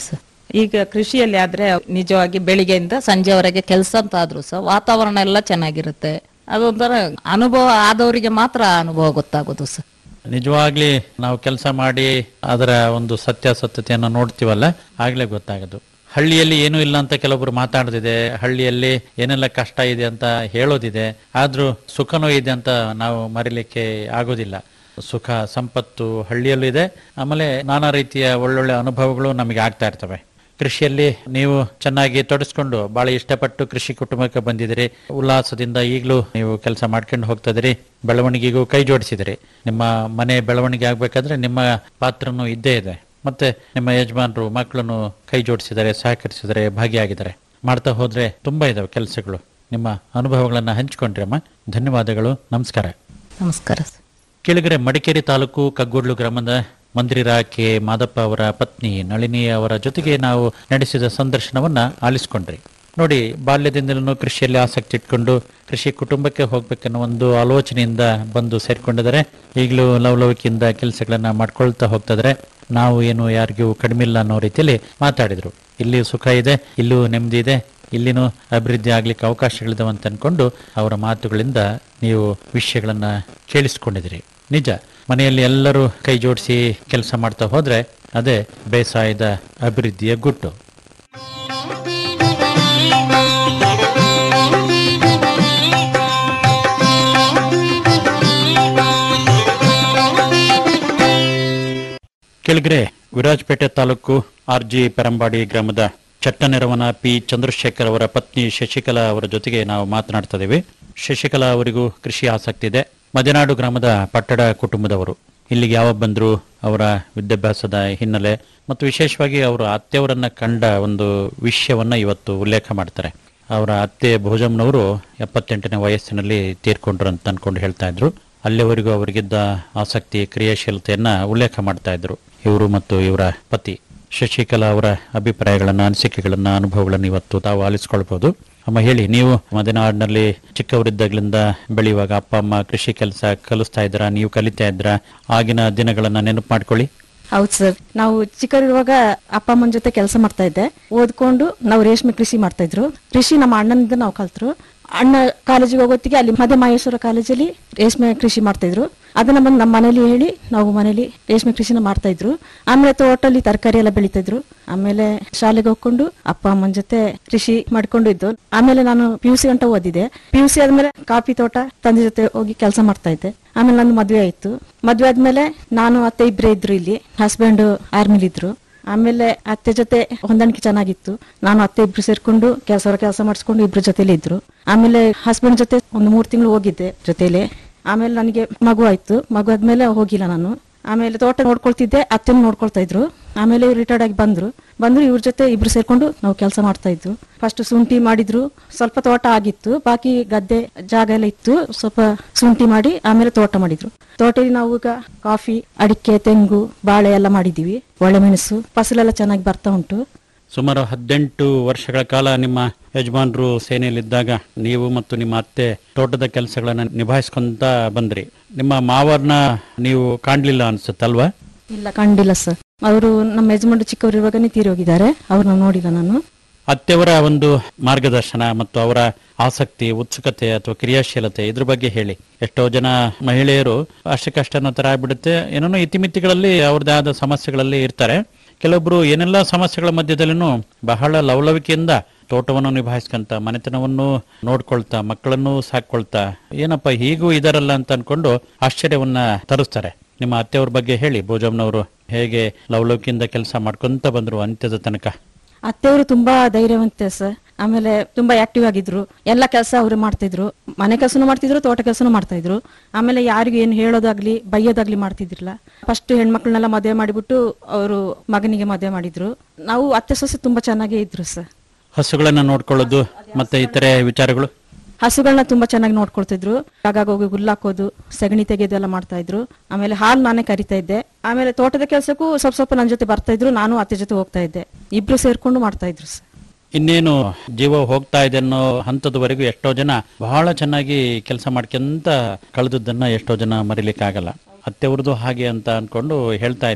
ಈಗ ಕೃಷಿಯಲ್ಲಿ ಆದ್ರೆ ನಿಜವಾಗಿ ಬೆಳಿಗ್ಗೆಯಿಂದ ಸಂಜೆವರೆಗೆ ಕೆಲಸ ಅಂತ ಆದ್ರೂ ಸಹ ವಾತಾವರಣ ಎಲ್ಲ ಚೆನ್ನಾಗಿರುತ್ತೆ ಅದೊಂಥರ ಅನುಭವ ಆದವರಿಗೆ ಮಾತ್ರ ಆ ಅನುಭವ ಗೊತ್ತಾಗೋದು ಸರ್ ನಿಜವಾಗ್ಲಿ ನಾವು ಕೆಲಸ ಮಾಡಿ ಅದರ ಒಂದು ಸತ್ಯಾಸತ್ಯತೆಯನ್ನು ನೋಡ್ತೀವಲ್ಲ ಆಗ್ಲೇ ಗೊತ್ತಾಗೋದು ಹಳ್ಳಿಯಲ್ಲಿ ಏನೂ ಇಲ್ಲ ಅಂತ ಕೆಲವೊಬ್ರು ಮಾತಾಡ್ತಿದೆ ಹಳ್ಳಿಯಲ್ಲಿ ಏನೆಲ್ಲ ಕಷ್ಟ ಇದೆ ಅಂತ ಹೇಳೋದಿದೆ ಆದ್ರೂ ಸುಖನೂ ಇದೆ ಅಂತ ನಾವು ಮರಿಲಿಕ್ಕೆ ಆಗೋದಿಲ್ಲ ಸುಖ ಸಂಪತ್ತು ಹಳ್ಳಿಯಲ್ಲೂ ಇದೆ ಆಮೇಲೆ ನಾನಾ ರೀತಿಯ ಒಳ್ಳೊಳ್ಳೆ ಅನುಭವಗಳು ನಮಗೆ ಆಗ್ತಾ ಇರ್ತವೆ ಕೃಷಿಯಲ್ಲಿ ನೀವು ಚೆನ್ನಾಗಿ ತೊಡಸ್ಕೊಂಡು ಬಹಳ ಇಷ್ಟಪಟ್ಟು ಕೃಷಿ ಕುಟುಂಬಕ್ಕೆ ಬಂದಿದ್ದೀರಿ ಉಲ್ಲಾಸದಿಂದ ಈಗಲೂ ನೀವು ಕೆಲಸ ಮಾಡ್ಕೊಂಡು ಹೋಗ್ತಾ ಇದೀರಿ ಬೆಳವಣಿಗೆಗೂ ಕೈ ಜೋಡಿಸಿದಿರಿ ನಿಮ್ಮ ಮನೆ ಬೆಳವಣಿಗೆ ಆಗ್ಬೇಕಾದ್ರೆ ನಿಮ್ಮ ಪಾತ್ರನೂ ಇದ್ದೇ ಇದೆ ಮತ್ತೆ ನಿಮ್ಮ ಯಜಮಾನರು ಮಕ್ಕಳನ್ನು ಕೈ ಜೋಡಿಸಿದ್ದಾರೆ ಸಹಕರಿಸಿದ್ದಾರೆ ಭಾಗಿಯಾಗಿದ್ದಾರೆ ಮಾಡ್ತಾ ಹೋದ್ರೆ ತುಂಬಾ ಇದಾವೆ ಕೆಲಸಗಳು ನಿಮ್ಮ ಅನುಭವಗಳನ್ನ ಹಂಚಿಕೊಂಡ್ರಮ್ಮ ಧನ್ಯವಾದಗಳು ನಮಸ್ಕಾರ ನಮಸ್ಕಾರ ಸರ್ ಕೆಳಗರೆ ಮಡಿಕೇರಿ ತಾಲೂಕು ಕಗ್ಗೋಡ್ಲು ಗ್ರಾಮದ ಮಂದಿರ ಕೆ ಮಾದಪ್ಪ ಅವರ ಪತ್ನಿ ನಳಿನಿ ಅವರ ಜೊತೆಗೆ ನಾವು ನಡೆಸಿದ ಸಂದರ್ಶನವನ್ನ ಆಲಿಸ್ಕೊಂಡ್ರಿ ನೋಡಿ ಬಾಲ್ಯದಿಂದಲೂ ಕೃಷಿಯಲ್ಲಿ ಆಸಕ್ತಿ ಇಟ್ಕೊಂಡು ಕೃಷಿ ಕುಟುಂಬಕ್ಕೆ ಹೋಗ್ಬೇಕನ್ನೋ ಒಂದು ಆಲೋಚನೆಯಿಂದ ಬಂದು ಸೇರ್ಕೊಂಡಿದ್ದಾರೆ ಈಗಲೂ ಲವಲವಿಕೆಯಿಂದ ಕೆಲಸಗಳನ್ನ ಮಾಡ್ಕೊಳ್ತಾ ಹೋಗ್ತಾ ಇದಾರೆ ನಾವು ಏನು ಯಾರಿಗೂ ಕಡಿಮೆ ಇಲ್ಲ ಅನ್ನೋ ರೀತಿಯಲ್ಲಿ ಮಾತಾಡಿದ್ರು ಇಲ್ಲಿ ಸುಖ ಇದೆ ಇಲ್ಲೂ ನೆಮ್ಮದಿ ಇದೆ ಇಲ್ಲಿನೂ ಅಭಿವೃದ್ಧಿ ಆಗ್ಲಿಕ್ಕೆ ಅವಕಾಶಗಳಿದಾವೆ ಅಂತ ಅನ್ಕೊಂಡು ಅವರ ಮಾತುಗಳಿಂದ ನೀವು ವಿಷಯಗಳನ್ನ ಕೇಳಿಸ್ಕೊಂಡಿದ್ದೀರಿ ನಿಜ ಮನೆಯಲ್ಲಿ ಎಲ್ಲರೂ ಕೈ ಜೋಡಿಸಿ ಕೆಲಸ ಮಾಡ್ತಾ ಹೋದ್ರೆ ಅದೇ ಬೇಸಾಯದ ಅಭಿವೃದ್ಧಿಯ ಗುಟ್ಟು ಕೆಳಗರೆ ವಿರಾಜಪೇಟೆ ತಾಲೂಕು ಆರ್ಜಿ ಪೆರಂಬಾಡಿ ಗ್ರಾಮದ ಚಟ್ಟನೆರವನ ಪಿ ಚಂದ್ರಶೇಖರ್ ಅವರ ಪತ್ನಿ ಶಶಿಕಲಾ ಅವರ ಜೊತೆಗೆ ನಾವು ಮಾತನಾಡ್ತಾ ಇದ್ದೀವಿ ಶಶಿಕಲಾ ಅವರಿಗೂ ಕೃಷಿ ಆಸಕ್ತಿ ಇದೆ ಮದೆನಾಡು ಗ್ರಾಮದ ಪಟ್ಟಡ ಕುಟುಂಬದವರು ಇಲ್ಲಿಗೆ ಯಾವಾಗ ಬಂದ್ರು ಅವರ ವಿದ್ಯಾಭ್ಯಾಸದ ಹಿನ್ನೆಲೆ ಮತ್ತು ವಿಶೇಷವಾಗಿ ಅವರ ಅತ್ತೆಯವರನ್ನ ಕಂಡ ಒಂದು ವಿಷಯವನ್ನ ಇವತ್ತು ಉಲ್ಲೇಖ ಮಾಡ್ತಾರೆ ಅವರ ಅತ್ತೆ ಭೋಜಮ್ನವರು ಎಪ್ಪತ್ತೆಂಟನೇ ವಯಸ್ಸಿನಲ್ಲಿ ತೀರ್ಕೊಂಡ್ರು ಅಂತ ಅನ್ಕೊಂಡು ಹೇಳ್ತಾ ಇದ್ರು ಅಲ್ಲಿವರೆಗೂ ಅವರಿಗಿದ್ದ ಆಸಕ್ತಿ ಕ್ರಿಯಾಶೀಲತೆಯನ್ನ ಉಲ್ಲೇಖ ಮಾಡ್ತಾ ಇದ್ರು ಇವರು ಮತ್ತು ಇವರ ಪತಿ ಶಶಿಕಲಾ ಅವರ ಅಭಿಪ್ರಾಯಗಳನ್ನ ಅನಿಸಿಕೆಗಳನ್ನ ಅನುಭವಗಳನ್ನ ಇವತ್ತು ತಾವು ಆಲಿಸ್ಕೊಳ್ಬಹುದು ಅಮ್ಮ ಹೇಳಿ ನೀವು ಮದೆನಾಡಿನಲ್ಲಿ ಚಿಕ್ಕವರಿದ್ದಾಗಲಿಂದ ಬೆಳೆಯುವಾಗ ಅಪ್ಪ ಅಮ್ಮ ಕೃಷಿ ಕೆಲಸ ಕಲಿಸ್ತಾ ಇದ್ರ ನೀವು ಕಲಿತಾ ಇದ್ರ ಆಗಿನ ದಿನಗಳನ್ನ ನೆನಪು ಮಾಡ್ಕೊಳ್ಳಿ ಹೌದು ಸರ್ ನಾವು ಚಿಕ್ಕರಿರುವಾಗ ಅಪ್ಪ ಅಮ್ಮನ ಜೊತೆ ಕೆಲಸ ಮಾಡ್ತಾ ಇದ್ದೆ ಓದ್ಕೊಂಡು ನಾವು ರೇಷ್ಮೆ ಕೃಷಿ ಮಾಡ್ತಾ ಇದ್ರು ಕೃಷಿ ನಮ್ಮ ಅಣ್ಣನಿಂದ ನಾವು ಕಲ್ತ್ರು ಅಣ್ಣ ಕಾಲೇಜಿಗೆ ಹೋಗೋತ್ತಿಗೆ ಅಲ್ಲಿ ಮಧ್ಯ ಮಾಹೇಶ್ವರ ಕಾಲೇಜಲ್ಲಿ ರೇಷ್ಮೆ ಕೃಷಿ ಮಾಡ್ತಾ ಇದ್ರು ಅದನ್ನ ಬಂದು ನಮ್ಮ ಮನೇಲಿ ಹೇಳಿ ನಾವು ಮನೇಲಿ ರೇಷ್ಮೆ ಕೃಷಿನ ಮಾಡ್ತಾ ಇದ್ರು ಆಮೇಲೆ ತೋಟಲ್ಲಿ ತರಕಾರಿ ಎಲ್ಲ ಬೆಳಿತಾ ಇದ್ರು ಆಮೇಲೆ ಶಾಲೆಗೆ ಹೋಗ್ಕೊಂಡು ಅಪ್ಪ ಅಮ್ಮನ ಜೊತೆ ಕೃಷಿ ಮಾಡ್ಕೊಂಡು ಇದ್ದು ಆಮೇಲೆ ನಾನು ಪಿ ಯು ಸಿ ಗಂಟ ಓದಿದೆ ಪಿ ಯು ಸಿ ಆದ್ಮೇಲೆ ಕಾಫಿ ತೋಟ ತಂದೆ ಜೊತೆ ಹೋಗಿ ಕೆಲಸ ಮಾಡ್ತಾ ಇದ್ದೆ ಆಮೇಲೆ ನನ್ನ ಮದ್ವೆ ಆಯ್ತು ಮದ್ವೆ ಆದ್ಮೇಲೆ ನಾನು ಅತ್ತೆ ಇಬ್ರೇ ಇದ್ರು ಇಲ್ಲಿ ಹಸ್ಬೆಂಡ್ ಆರ್ಮಿಲಿ ಇದ್ರು ಆಮೇಲೆ ಅತ್ತೆ ಜೊತೆ ಹೊಂದಾಣಿಕೆ ಚೆನ್ನಾಗಿತ್ತು ನಾನು ಅತ್ತೆ ಇಬ್ರು ಸೇರ್ಕೊಂಡು ಕೆಲಸ ಕೆಲಸ ಮಾಡಿಸ್ಕೊಂಡು ಇಬ್ರು ಜೊತೆಲಿ ಇದ್ರು ಆಮೇಲೆ ಹಸ್ಬೆಂಡ್ ಜೊತೆ ಒಂದು ಮೂರು ತಿಂಗಳು ಹೋಗಿದ್ದೆ ಜೊತೆಲೆ ಆಮೇಲೆ ನನಗೆ ಮಗು ಆಯ್ತು ಮಗು ಆದ್ಮೇಲೆ ಹೋಗಿಲ್ಲ ನಾನು ಆಮೇಲೆ ತೋಟ ನೋಡ್ಕೊಳ್ತಿದ್ದೆ ಅತ್ತೆನೂ ನೋಡ್ಕೊಳ್ತಾ ಇದ್ರು ಆಮೇಲೆ ರಿಟೈರ್ಡ್ ಆಗಿ ಬಂದ್ರು ಬಂದ್ರು ಇವ್ರ ಜೊತೆ ಇಬ್ರು ಸೇರ್ಕೊಂಡು ನಾವು ಕೆಲಸ ಮಾಡ್ತಾ ಇದ್ವು ಫಸ್ಟ್ ಶುಂಠಿ ಮಾಡಿದ್ರು ಸ್ವಲ್ಪ ತೋಟ ಆಗಿತ್ತು ಬಾಕಿ ಗದ್ದೆ ಜಾಗ ಎಲ್ಲ ಇತ್ತು ಸ್ವಲ್ಪ ಶುಂಠಿ ಮಾಡಿ ಆಮೇಲೆ ತೋಟ ಮಾಡಿದ್ರು ತೋಟದಲ್ಲಿ ನಾವು ಈಗ ಕಾಫಿ ಅಡಿಕೆ ತೆಂಗು ಬಾಳೆ ಎಲ್ಲ ಮಾಡಿದೀವಿ ಒಳ್ಳೆ ಮೆಣಸು ಫಸಲೆಲ್ಲ ಚೆನ್ನಾಗಿ ಬರ್ತಾ ಉಂಟು ಸುಮಾರು ಹದಿನೆಂಟು ವರ್ಷಗಳ ಕಾಲ ನಿಮ್ಮ ಯಜಮಾನರು ಸೇನೆಯಲ್ಲಿದ್ದಾಗ ನೀವು ಮತ್ತು ನಿಮ್ಮ ಅತ್ತೆ ತೋಟದ ಕೆಲಸಗಳನ್ನ ನಿಭಾಯಿಸ್ಕೊಂತ ಬಂದ್ರಿ ನಿಮ್ಮ ಮಾವರ್ನ ನೀವು ಕಾಣ್ಲಿಲ್ಲ ಅನ್ಸುತ್ತಲ್ವಾ ಇಲ್ಲ ಕಂಡಿಲ್ಲ ಸರ್ ಅವರು ನಮ್ಮ ಯಜಮಾನ್ರು ಚಿಕ್ಕವರಿರುವಾಗನೇ ತೀರಿ ಹೋಗಿದ್ದಾರೆ ಅವ್ರನ್ನ ನೋಡಿಲ್ಲ ನಾನು ಅತ್ತೆಯವರ ಒಂದು ಮಾರ್ಗದರ್ಶನ ಮತ್ತು ಅವರ ಆಸಕ್ತಿ ಉತ್ಸುಕತೆ ಅಥವಾ ಕ್ರಿಯಾಶೀಲತೆ ಇದ್ರ ಬಗ್ಗೆ ಹೇಳಿ ಎಷ್ಟೋ ಜನ ಮಹಿಳೆಯರು ಅಷ್ಟಕ್ಕಷ್ಟ ಅನ್ನೋ ತರ ಆಗ್ಬಿಡುತ್ತೆ ಏನೇನೋ ಇತಿಮಿತಿಗಳಲ್ಲಿ ಅವ್ರದ್ದೇ ಆದ ಸಮಸ್ಯೆಗಳಲ್ಲಿ ಇರ್ತಾರೆ ಕೆಲವೊಬ್ರು ಏನೆಲ್ಲ ಸಮಸ್ಯೆಗಳ ಮಧ್ಯದಲ್ಲಿನೂ ಬಹಳ ಲವಲವಿಕೆಯಿಂದ ತೋಟವನ್ನು ನಿಭಾಯಿಸ್ಕೊಂತ ಮನೆತನವನ್ನು ನೋಡ್ಕೊಳ್ತಾ ಮಕ್ಕಳನ್ನು ಸಾಕೊಳ್ತಾ ಏನಪ್ಪ ಹೀಗೂ ಇದಾರಲ್ಲ ಅಂತ ಅನ್ಕೊಂಡು ಆಶ್ಚರ್ಯವನ್ನ ತರಿಸ್ತಾರೆ ನಿಮ್ಮ ಅತ್ತೆಯವ್ರ ಬಗ್ಗೆ ಹೇಳಿ ಭೋಜಮ್ನವರು ಹೇಗೆ ಲವಲವಿಕೆಯಿಂದ ಕೆಲಸ ಮಾಡ್ಕೊಂತ ಬಂದ್ರು ಅಂತ್ಯದ ತನಕ ಅತ್ತೆಯವರು ತುಂಬಾ ಧೈರ್ಯವಂತೆ ಸರ್ ಆಮೇಲೆ ತುಂಬಾ ಆಕ್ಟಿವ್ ಆಗಿದ್ರು ಎಲ್ಲ ಕೆಲಸ ಅವ್ರು ಮಾಡ್ತಿದ್ರು ಮನೆ ಕೆಲಸನೂ ಮಾಡ್ತಿದ್ರು ತೋಟ ಕೆಲಸನೂ ಮಾಡ್ತಾ ಇದ್ರು ಆಮೇಲೆ ಯಾರಿಗೂ ಏನು ಹೇಳೋದಾಗ್ಲಿ ಬೈಯೋದಾಗ್ಲಿ ಮಾಡ್ತಿದ್ರಲ್ಲ ಫಸ್ಟ್ ಹೆಣ್ಮಕ್ಳನ್ನೆಲ್ಲ ಮದುವೆ ಮಾಡಿಬಿಟ್ಟು ಅವರು ಮಗನಿಗೆ ಮದುವೆ ಮಾಡಿದ್ರು ನಾವು ಅತ್ತೆ ಸೊಸೆ ತುಂಬಾ ಚೆನ್ನಾಗೇ ಇದ್ರು ಸರ್ ಹಸುಗಳನ್ನ ನೋಡ್ಕೊಳ್ಳೋದು ಮತ್ತೆ ಇತರೆ ವಿಚಾರಗಳು ಹಸುಗಳನ್ನ ತುಂಬಾ ಚೆನ್ನಾಗಿ ನೋಡ್ಕೊಳ್ತಿದ್ರು ಆಗಾಗ ಹೋಗಿ ಹುಲ್ಲಾಕೋದು ಸಗಣಿ ತೆಗೆಯೋದು ಎಲ್ಲ ಮಾಡ್ತಾ ಇದ್ರು ಆಮೇಲೆ ಹಾಲು ನಾನೇ ಕರಿತಾ ಇದ್ದೆ ಆಮೇಲೆ ತೋಟದ ಕೆಲಸಕ್ಕೂ ಸ್ವಲ್ಪ ಸ್ವಲ್ಪ ನನ್ನ ಜೊತೆ ಬರ್ತಾ ಇದ್ರು ನಾನು ಅತ್ತೆ ಜೊತೆ ಹೋಗ್ತಾ ಇದ್ದೆ ಇಬ್ರು ಸೇರ್ಕೊಂಡು ಮಾಡ್ತಾ ಇದ್ರು ಸರ್ ಇನ್ನೇನು ಜೀವ ಹೋಗ್ತಾ ಇದೆ ಅನ್ನೋ ಹಂತದವರೆಗೂ ಎಷ್ಟೋ ಜನ ಬಹಳ ಚೆನ್ನಾಗಿ ಕೆಲಸ ಮಾಡ್ಕೊಂತ ಕಳೆದದ್ದನ್ನ ಎಷ್ಟೋ ಜನ ಮರಿಲಿಕ್ಕಾಗಲ್ಲ ಅತ್ತೆವ್ರದ್ದು ಹಾಗೆ ಅಂತ ಅನ್ಕೊಂಡು ಹೇಳ್ತಾ ಇದ್ರಿ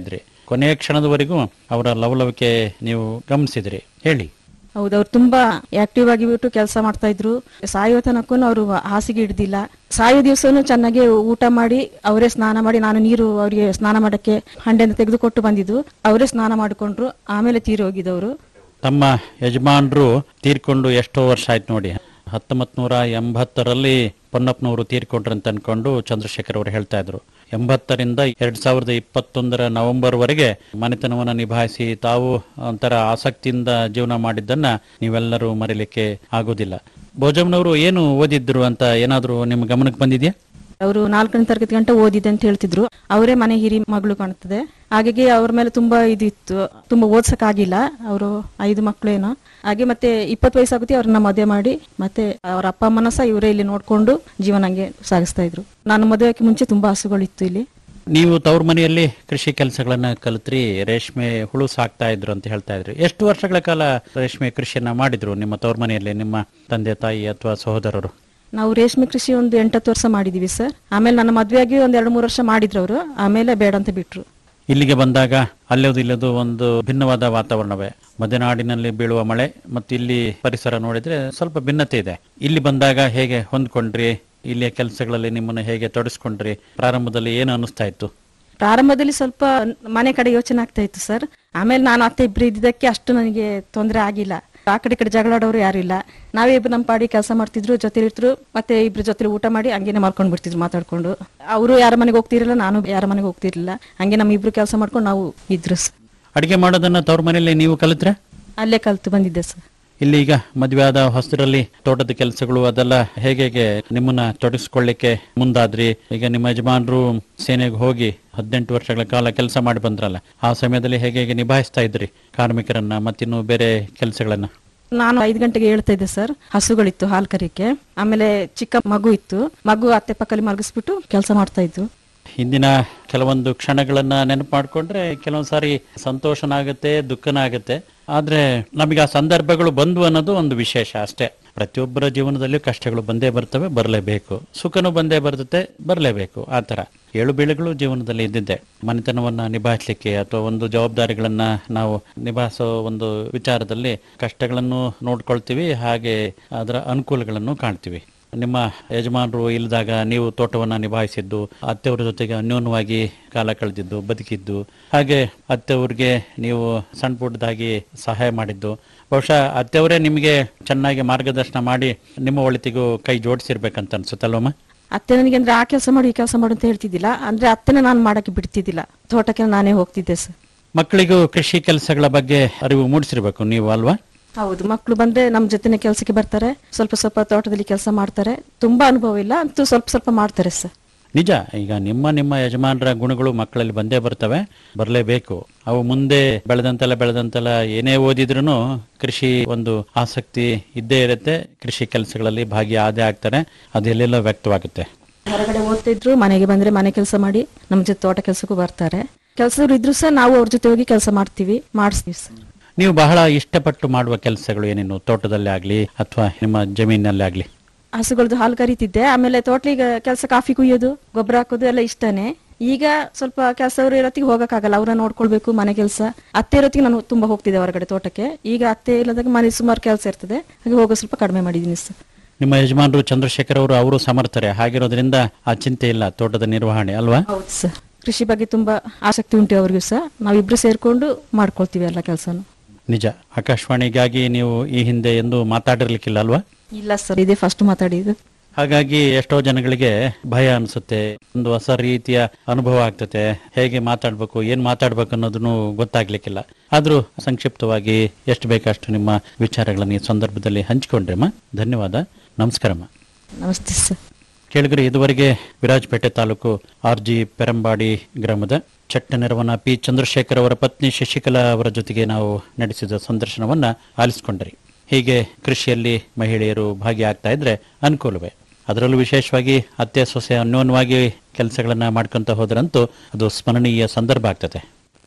ಕೊನೆಯ ಕ್ಷಣದವರೆಗೂ ಅವರ ಲವಲವಿಕೆ ನೀವು ಗಮನಿಸಿದ್ರಿ ಹೇಳಿ ಹೌದು ಅವ್ರು ತುಂಬಾ ಆಕ್ಟಿವ್ ಆಗಿ ಬಿಟ್ಟು ಕೆಲಸ ಮಾಡ್ತಾ ಇದ್ರು ಸಾಯೋ ತನಕೂ ಅವರು ಹಾಸಿಗೆ ಹಿಡ್ದಿಲ್ಲ ಸಾಯೋ ದಿವಸನು ಚೆನ್ನಾಗಿ ಊಟ ಮಾಡಿ ಅವರೇ ಸ್ನಾನ ಮಾಡಿ ನಾನು ನೀರು ಅವರಿಗೆ ಸ್ನಾನ ಮಾಡಕ್ಕೆ ಹಂಡೆನ ತೆಗೆದುಕೊಟ್ಟು ಬಂದಿದ್ದು ಅವರೇ ಸ್ನಾನ ಮಾಡಿಕೊಂಡ್ರು ಆಮೇಲೆ ತೀರಿ ಹೋಗಿದ್ದವರು ತಮ್ಮ ಯಜಮಾನರು ತೀರ್ಕೊಂಡು ಎಷ್ಟೋ ವರ್ಷ ಆಯ್ತು ನೋಡಿ ಹತ್ತೊಂಬತ್ ನೂರ ಎಂಬತ್ತರಲ್ಲಿ ಪೊನ್ನಪ್ಪನವರು ತೀರ್ಕೊಂಡ್ರು ಅಂತ ಅನ್ಕೊಂಡು ಚಂದ್ರಶೇಖರ್ ಅವರು ಹೇಳ್ತಾ ಇದ್ರು ಎಂಬತ್ತರಿಂದ ಎರಡ್ ಸಾವಿರದ ಇಪ್ಪತ್ತೊಂದರ ನವೆಂಬರ್ ವರೆಗೆ ಮನೆತನವನ್ನ ನಿಭಾಯಿಸಿ ತಾವು ಒಂಥರ ಆಸಕ್ತಿಯಿಂದ ಜೀವನ ಮಾಡಿದ್ದನ್ನ ನೀವೆಲ್ಲರೂ ಮರೀಲಿಕ್ಕೆ ಆಗೋದಿಲ್ಲ ಭೋಜಮ್ನವರು ಏನು ಓದಿದ್ರು ಅಂತ ಏನಾದ್ರೂ ನಿಮ್ಮ ಗಮನಕ್ಕೆ ಬಂದಿದ್ಯಾ ಅವರು ನಾಲ್ಕನೇ ತರಗತಿ ಗಂಟೆ ಓದಿದೆ ಅಂತ ಹೇಳ್ತಿದ್ರು ಅವರೇ ಮನೆ ಹಿರಿ ಮಗಳು ಕಾಣ್ತದೆ ಹಾಗಾಗಿ ಅವ್ರ ಮೇಲೆ ತುಂಬಾ ಇದು ಇತ್ತು ತುಂಬಾ ಓದ್ಸಕ್ ಆಗಿಲ್ಲ ಅವರು ಐದು ಮಕ್ಕಳು ಏನೋ ಹಾಗೆ ಮತ್ತೆ ಇಪ್ಪತ್ತು ವಯಸ್ಸಾಗುತ್ತೆ ಅವ್ರನ್ನ ಮದುವೆ ಮಾಡಿ ಮತ್ತೆ ಅವ್ರ ಅಪ್ಪ ಅಮ್ಮನ ಸಹ ಇವರೇ ಇಲ್ಲಿ ನೋಡ್ಕೊಂಡು ಜೀವನ ಹಂಗೆ ಸಾಗಿಸ್ತಾ ಇದ್ರು ನಾನು ಮದುವೆಗೆ ಮುಂಚೆ ತುಂಬಾ ಹಸುಗಳಿತ್ತು ಇಲ್ಲಿ ನೀವು ತವ್ರ ಮನೆಯಲ್ಲಿ ಕೃಷಿ ಕೆಲಸಗಳನ್ನ ಕಲಿತ್ರಿ ರೇಷ್ಮೆ ಹುಳು ಸಾಕ್ತಾ ಇದ್ರು ಅಂತ ಹೇಳ್ತಾ ಇದ್ರಿ ಎಷ್ಟು ವರ್ಷಗಳ ಕಾಲ ರೇಷ್ಮೆ ಕೃಷಿಯನ್ನ ಮಾಡಿದ್ರು ನಿಮ್ಮ ತವ್ರ ಮನೆಯಲ್ಲಿ ನಿಮ್ಮ ತಂದೆ ತಾಯಿ ಅಥವಾ ಸಹೋದರರು ನಾವು ರೇಷ್ಮೆ ಕೃಷಿ ಒಂದು ಎಂಟತ್ತು ವರ್ಷ ಮಾಡಿದೀವಿ ಸರ್ ಆಮೇಲೆ ನನ್ನ ಮದುವೆಯಾಗಿ ಒಂದ್ ಎರಡು ಮೂರು ವರ್ಷ ಮಾಡಿದ್ರು ಅವರು ಆಮೇಲೆ ಬೇಡ ಅಂತ ಬಿಟ್ರು ಇಲ್ಲಿಗೆ ಬಂದಾಗ ಅಲ್ಲೋದು ಇಲ್ಲದು ಒಂದು ಭಿನ್ನವಾದ ವಾತಾವರಣವೇ ಮಲೆನಾಡಿನಲ್ಲಿ ಬೀಳುವ ಮಳೆ ಮತ್ತು ಇಲ್ಲಿ ಪರಿಸರ ನೋಡಿದ್ರೆ ಸ್ವಲ್ಪ ಭಿನ್ನತೆ ಇದೆ ಇಲ್ಲಿ ಬಂದಾಗ ಹೇಗೆ ಹೊಂದ್ಕೊಂಡ್ರಿ ಇಲ್ಲಿಯ ಕೆಲಸಗಳಲ್ಲಿ ನಿಮ್ಮನ್ನು ಹೇಗೆ ತೊಡಸ್ಕೊಂಡ್ರಿ ಪ್ರಾರಂಭದಲ್ಲಿ ಏನು ಅನಿಸ್ತಾ ಇತ್ತು ಪ್ರಾರಂಭದಲ್ಲಿ ಸ್ವಲ್ಪ ಮನೆ ಕಡೆ ಯೋಚನೆ ಆಗ್ತಾ ಇತ್ತು ಸರ್ ಆಮೇಲೆ ನಾನು ಅತ್ತೆ ಇಬ್ರು ಇದ್ದಿದ್ದಕ್ಕೆ ಅಷ್ಟು ನನಗೆ ತೊಂದರೆ ಆಗಿಲ್ಲ ಆ ಕಡೆ ಈ ಕಡೆ ಜಗಳಾಡೋರು ಯಾರು ಇಲ್ಲ ನಾವೇ ಇಬ್ರು ನಮ್ಮ ಪಾಡಿ ಕೆಲಸ ಮಾಡ್ತಿದ್ರು ಜೊತೆಲಿ ಇರ್ತಿದ್ರು ಮತ್ತೆ ಇಬ್ರು ಜೊತೆಲಿ ಊಟ ಮಾಡಿ ಹಂಗೇನೆ ಮಾಡ್ಕೊಂಡ್ ಬಿಡ್ತಿದ್ರು ಮಾತಾಡ್ಕೊಂಡು ಅವರು ಯಾರ ಮನೆಗೆ ಹೋಗ್ತಿರಲಿಲ್ಲ ನಾನು ಯಾರ ಮನೆಗೆ ಹೋಗ್ತಿರ್ಲಿಲ್ಲ ಹಂಗೆ ನಮ್ಮ ಇಬ್ರು ಕೆಲಸ ಮಾಡ್ಕೊಂಡು ನಾವು ಇದ್ರು ಸರ್ ಅಡಿಗೆ ಮಾಡೋದನ್ನ ತವ್ರ ಮನೆಯಲ್ಲಿ ನೀವು ಕಲಿತ್ರೆ ಅಲ್ಲೇ ಕಲ್ತು ಬಂದಿದ್ದೆ ಸರ್ ಇಲ್ಲಿ ಈಗ ಮದುವೆ ಆದ ಹೊಸದರಲ್ಲಿ ತೋಟದ ಕೆಲಸಗಳು ಅದೆಲ್ಲ ಹೇಗೆ ಹೇಗೆ ನಿಮ್ಮನ್ನ ತೊಡಗಿಸ್ಕೊಳ್ಳಿಕ್ಕೆ ಮುಂದಾದ್ರಿ ಈಗ ನಿಮ್ಮ ಯಜಮಾನರು ಸೇನೆಗೆ ಹೋಗಿ ಹದಿನೆಂಟು ವರ್ಷಗಳ ಕಾಲ ಕೆಲಸ ಮಾಡಿ ಬಂದ್ರಲ್ಲ ಆ ಸಮಯದಲ್ಲಿ ಹೇಗೆ ಹೇಗೆ ನಿಭಾಯಿಸ್ತಾ ಇದ್ರಿ ಕಾರ್ಮಿಕರನ್ನ ಮತ್ತಿನ್ನು ಬೇರೆ ಕೆಲಸಗಳನ್ನ ನಾನು ಐದು ಗಂಟೆಗೆ ಹೇಳ್ತಾ ಇದ್ದೆ ಸರ್ ಹಸುಗಳಿತ್ತು ಹಾಲು ಕರಿಕೆ ಆಮೇಲೆ ಚಿಕ್ಕ ಮಗು ಇತ್ತು ಮಗು ಅತ್ತೆ ಪಕ್ಕದಲ್ಲಿ ಮಲಗಿಸ್ಬಿಟ್ಟು ಕೆಲಸ ಮಾಡ್ತಾ ಇದ್ದು ಹಿಂದಿನ ಕೆಲವೊಂದು ಕ್ಷಣಗಳನ್ನ ನೆನಪು ಮಾಡ್ಕೊಂಡ್ರೆ ಕೆಲವೊಂದ್ ಸಾರಿ ಸಂತೋಷನಾಗುತ್ತೆ ದುಃಖನಾಗುತ್ತೆ ಆದ್ರೆ ನಮಗೆ ಆ ಸಂದರ್ಭಗಳು ಬಂದು ಅನ್ನೋದು ಒಂದು ವಿಶೇಷ ಅಷ್ಟೇ ಪ್ರತಿಯೊಬ್ಬರ ಜೀವನದಲ್ಲಿಯೂ ಕಷ್ಟಗಳು ಬಂದೇ ಬರ್ತವೆ ಬರಲೇಬೇಕು ಸುಖನೂ ಬಂದೇ ಬರ್ತದೆ ಬರಲೇಬೇಕು ಆ ತರ ಏಳು ಬೀಳುಗಳು ಜೀವನದಲ್ಲಿ ಇದ್ದಿದ್ದೆ ಮನೆತನವನ್ನ ನಿಭಾಯಿಸ್ಲಿಕ್ಕೆ ಅಥವಾ ಒಂದು ಜವಾಬ್ದಾರಿಗಳನ್ನ ನಾವು ನಿಭಾಯಿಸೋ ಒಂದು ವಿಚಾರದಲ್ಲಿ ಕಷ್ಟಗಳನ್ನು ನೋಡ್ಕೊಳ್ತೀವಿ ಹಾಗೆ ಅದರ ಅನುಕೂಲಗಳನ್ನು ಕಾಣ್ತೀವಿ ನಿಮ್ಮ ಯಜಮಾನರು ಇಲ್ಲದಾಗ ನೀವು ತೋಟವನ್ನ ನಿಭಾಯಿಸಿದ್ದು ಅತ್ತೆಯವರ ಜೊತೆಗೆ ಅನ್ಯೋನ್ಯವಾಗಿ ಕಾಲ ಕಳೆದಿದ್ದು ಬದುಕಿದ್ದು ಹಾಗೆ ಅತ್ತೆಯವ್ರಿಗೆ ನೀವು ಸಣ್ಣ ಪುಟ್ಟದಾಗಿ ಸಹಾಯ ಮಾಡಿದ್ದು ಬಹುಶಃ ಅತ್ತೆಯವರೇ ನಿಮಗೆ ಚೆನ್ನಾಗಿ ಮಾರ್ಗದರ್ಶನ ಮಾಡಿ ನಿಮ್ಮ ಒಳಿತಿಗೂ ಕೈ ಜೋಡಿಸಿರ್ಬೇಕಂತ ಅನ್ಸುತ್ತಲ್ವಮ್ಮ ಅತ್ತೆ ನನಗೆ ಅಂದ್ರೆ ಆ ಕೆಲಸ ಮಾಡು ಈ ಕೆಲಸ ಮಾಡು ಅಂತ ಹೇಳ್ತಿದ್ದಿಲ್ಲ ಅಂದ್ರೆ ಅತ್ತೆನ ನಾನು ಮಾಡಕ್ಕೆ ಬಿಡ್ತಿದ್ದಿಲ್ಲ ತೋಟಕ್ಕೆ ನಾನೇ ಹೋಗ್ತಿದ್ದೆ ಸರ್ ಮಕ್ಕಳಿಗೂ ಕೃಷಿ ಕೆಲಸಗಳ ಬಗ್ಗೆ ಅರಿವು ಮೂಡಿಸಿರ್ಬೇಕು ನೀವು ಅಲ್ವಾ ಹೌದು ಮಕ್ಕಳು ಬಂದ್ರೆ ನಮ್ ಜೊತೆನೆ ಕೆಲಸಕ್ಕೆ ಬರ್ತಾರೆ ಸ್ವಲ್ಪ ಸ್ವಲ್ಪ ತೋಟದಲ್ಲಿ ಕೆಲಸ ಮಾಡ್ತಾರೆ ತುಂಬಾ ಅನುಭವ ಇಲ್ಲ ಅಂತೂ ಸ್ವಲ್ಪ ಸ್ವಲ್ಪ ಮಾಡ್ತಾರೆ ಸರ್ ನಿಜ ಈಗ ನಿಮ್ಮ ನಿಮ್ಮ ಯಜಮಾನರ ಗುಣಗಳು ಮಕ್ಕಳಲ್ಲಿ ಬಂದೇ ಬರ್ತವೆ ಬರಲೇಬೇಕು ಅವು ಮುಂದೆ ಬೆಳೆದಂತೆಲ್ಲ ಬೆಳೆದಂತೆಲ್ಲ ಏನೇ ಓದಿದ್ರು ಕೃಷಿ ಒಂದು ಆಸಕ್ತಿ ಇದ್ದೇ ಇರುತ್ತೆ ಕೃಷಿ ಕೆಲಸಗಳಲ್ಲಿ ಭಾಗಿ ಆದೇ ಆಗ್ತಾರೆ ಅದು ಎಲ್ಲೆಲ್ಲೋ ವ್ಯಕ್ತವಾಗುತ್ತೆ ಹೊರಗಡೆ ಓದ್ತಾ ಇದ್ರು ಮನೆಗೆ ಬಂದ್ರೆ ಮನೆ ಕೆಲಸ ಮಾಡಿ ನಮ್ ಜೊತೆ ತೋಟ ಕೆಲಸಕ್ಕೂ ಬರ್ತಾರೆ ಕೆಲಸದವ್ರು ಇದ್ರು ಸಹ ನಾವು ಅವ್ರ ಜೊತೆ ಹೋಗಿ ಕೆಲಸ ಮಾಡ್ತೀವಿ ಮಾಡಿಸ್ತೀವಿ ಸರ್ ನೀವು ಬಹಳ ಇಷ್ಟಪಟ್ಟು ಮಾಡುವ ಕೆಲಸಗಳು ಏನೇನು ತೋಟದಲ್ಲೇ ಆಗ್ಲಿ ಅಥವಾ ನಿಮ್ಮ ಜಮೀನಲ್ಲೇ ಆಗ್ಲಿ ಹಸುಗಳದ್ದು ಹಾಲು ಕರಿತಿದ್ದೆ ಆಮೇಲೆ ತೋಟಲಿಗೆ ಕೆಲಸ ಕಾಫಿ ಕುಯ್ಯೋದು ಗೊಬ್ಬರ ಹಾಕೋದು ಎಲ್ಲ ಇಷ್ಟನೇ ಈಗ ಸ್ವಲ್ಪ ಕೆಲಸವ್ರು ಇರೋತ್ತಿಗೆ ಹೋಗಕ್ಕಾಗಲ್ಲ ಅವ್ರನ್ನ ನೋಡ್ಕೊಳ್ಬೇಕು ಮನೆ ಕೆಲಸ ಅತ್ತೆ ಇರೋತ್ತಿಗೆ ನಾನು ತುಂಬಾ ಹೋಗ್ತಿದ್ದೆ ಹೊರಗಡೆ ತೋಟಕ್ಕೆ ಈಗ ಅತ್ತೆ ಇಲ್ಲದಾಗ ಮನೆ ಸುಮಾರು ಕೆಲಸ ಇರ್ತದೆ ಹಾಗೆ ಹೋಗೋ ಸ್ವಲ್ಪ ಕಡಿಮೆ ಮಾಡಿದೀನಿ ಸರ್ ನಿಮ್ಮ ಯಜಮಾನರು ಚಂದ್ರಶೇಖರ್ ಅವರು ಅವರು ಸಮರ್ಥರೆ ಹಾಗಿರೋದ್ರಿಂದ ಆ ಚಿಂತೆ ಇಲ್ಲ ತೋಟದ ನಿರ್ವಹಣೆ ಅಲ್ವಾ ಹೌದು ಸರ್ ಕೃಷಿ ಬಗ್ಗೆ ತುಂಬಾ ಆಸಕ್ತಿ ಉಂಟು ಅವ್ರಿಗೂ ಸಹ ನಾವಿಬ್ರು ಸೇರ್ಕೊಂಡು ಮಾಡ್ಕೊಳ್ತೀವಿ ಎಲ್ಲ ಕೆಲಸನು ನಿಜ ಆಕಾಶವಾಣಿಗಾಗಿ ನೀವು ಈ ಹಿಂದೆ ಎಂದು ಮಾತಾಡಿರ್ಲಿಕ್ಕಿಲ್ಲ ಅಲ್ವಾ ಇಲ್ಲ ಸರ್ ಇದೇ ಫಸ್ಟ್ ಮಾತಾಡಿದ್ದು ಹಾಗಾಗಿ ಎಷ್ಟೋ ಜನಗಳಿಗೆ ಭಯ ಅನ್ಸುತ್ತೆ ಒಂದು ಹೊಸ ರೀತಿಯ ಅನುಭವ ಆಗ್ತದೆ ಹೇಗೆ ಮಾತಾಡ್ಬೇಕು ಏನ್ ಮಾತಾಡ್ಬೇಕು ಅನ್ನೋದನ್ನು ಗೊತ್ತಾಗ್ಲಿಕ್ಕಿಲ್ಲ ಆದ್ರೂ ಸಂಕ್ಷಿಪ್ತವಾಗಿ ಎಷ್ಟು ಬೇಕಷ್ಟು ನಿಮ್ಮ ವಿಚಾರಗಳನ್ನು ಈ ಸಂದರ್ಭದಲ್ಲಿ ಹಂಚಿಕೊಂಡ್ರಮ್ಮ ಧನ್ಯವಾದ ನಮಸ್ಕಾರಮ್ಮ ನಮಸ್ತೆ ಸರ್ ಕೇಳಿದ್ರೆ ಇದುವರೆಗೆ ವಿರಾಜಪೇಟೆ ತಾಲೂಕು ಆರ್ ಜಿ ಪೆರಂಬಾಡಿ ಗ್ರಾಮದ ಚಟ್ಟ ನೆರವನ ಪಿ ಚಂದ್ರಶೇಖರ್ ಅವರ ಪತ್ನಿ ಶಶಿಕಲಾ ಅವರ ಜೊತೆಗೆ ನಾವು ನಡೆಸಿದ ಸಂದರ್ಶನವನ್ನ ಆಲಿಸಿಕೊಂಡ್ರಿ ಹೀಗೆ ಕೃಷಿಯಲ್ಲಿ ಮಹಿಳೆಯರು ಭಾಗಿಯಾಗ್ತಾ ಇದ್ರೆ ಅನುಕೂಲವೇ ಅದರಲ್ಲೂ ವಿಶೇಷವಾಗಿ ಅತ್ತೆ ಸೊಸೆ ಅನ್ಯೋನ್ಯವಾಗಿ ಕೆಲಸಗಳನ್ನ ಮಾಡ್ಕೊಂತ ಹೋದ್ರಂತೂ ಅದು ಸ್ಮರಣೀಯ ಸಂದರ್ಭ ಆಗ್ತದೆ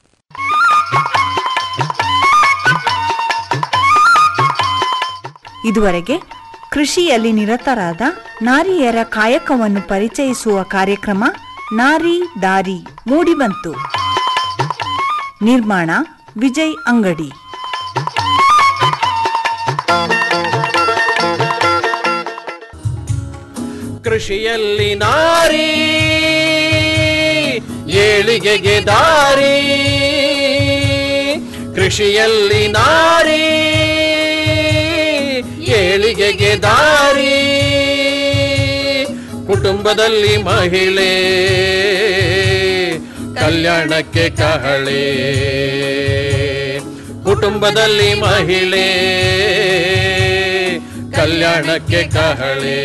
ಇದುವರೆಗೆ ಕೃಷಿಯಲ್ಲಿ ನಿರತರಾದ ನಾರಿಯರ ಕಾಯಕವನ್ನು ಪರಿಚಯಿಸುವ ಕಾರ್ಯಕ್ರಮ ನಾರಿ ದಾರಿ ಮೂಡಿಬಂತು ನಿರ್ಮಾಣ ವಿಜಯ್ ಅಂಗಡಿ ಕೃಷಿಯಲ್ಲಿ ನಾರಿ ಏಳಿಗೆಗೆ ದಾರಿ ಕೃಷಿಯಲ್ಲಿ ನಾರಿ ಏಳಿಗೆಗೆ ದಾರಿ ಕುಟುಂಬದಲ್ಲಿ ಮಹಿಳೆ ಕಲ್ಯಾಣಕ್ಕೆ ಕಹಳೆ ಕುಟುಂಬದಲ್ಲಿ ಮಹಿಳೆ ಕಲ್ಯಾಣಕ್ಕೆ ಕಹಳೆ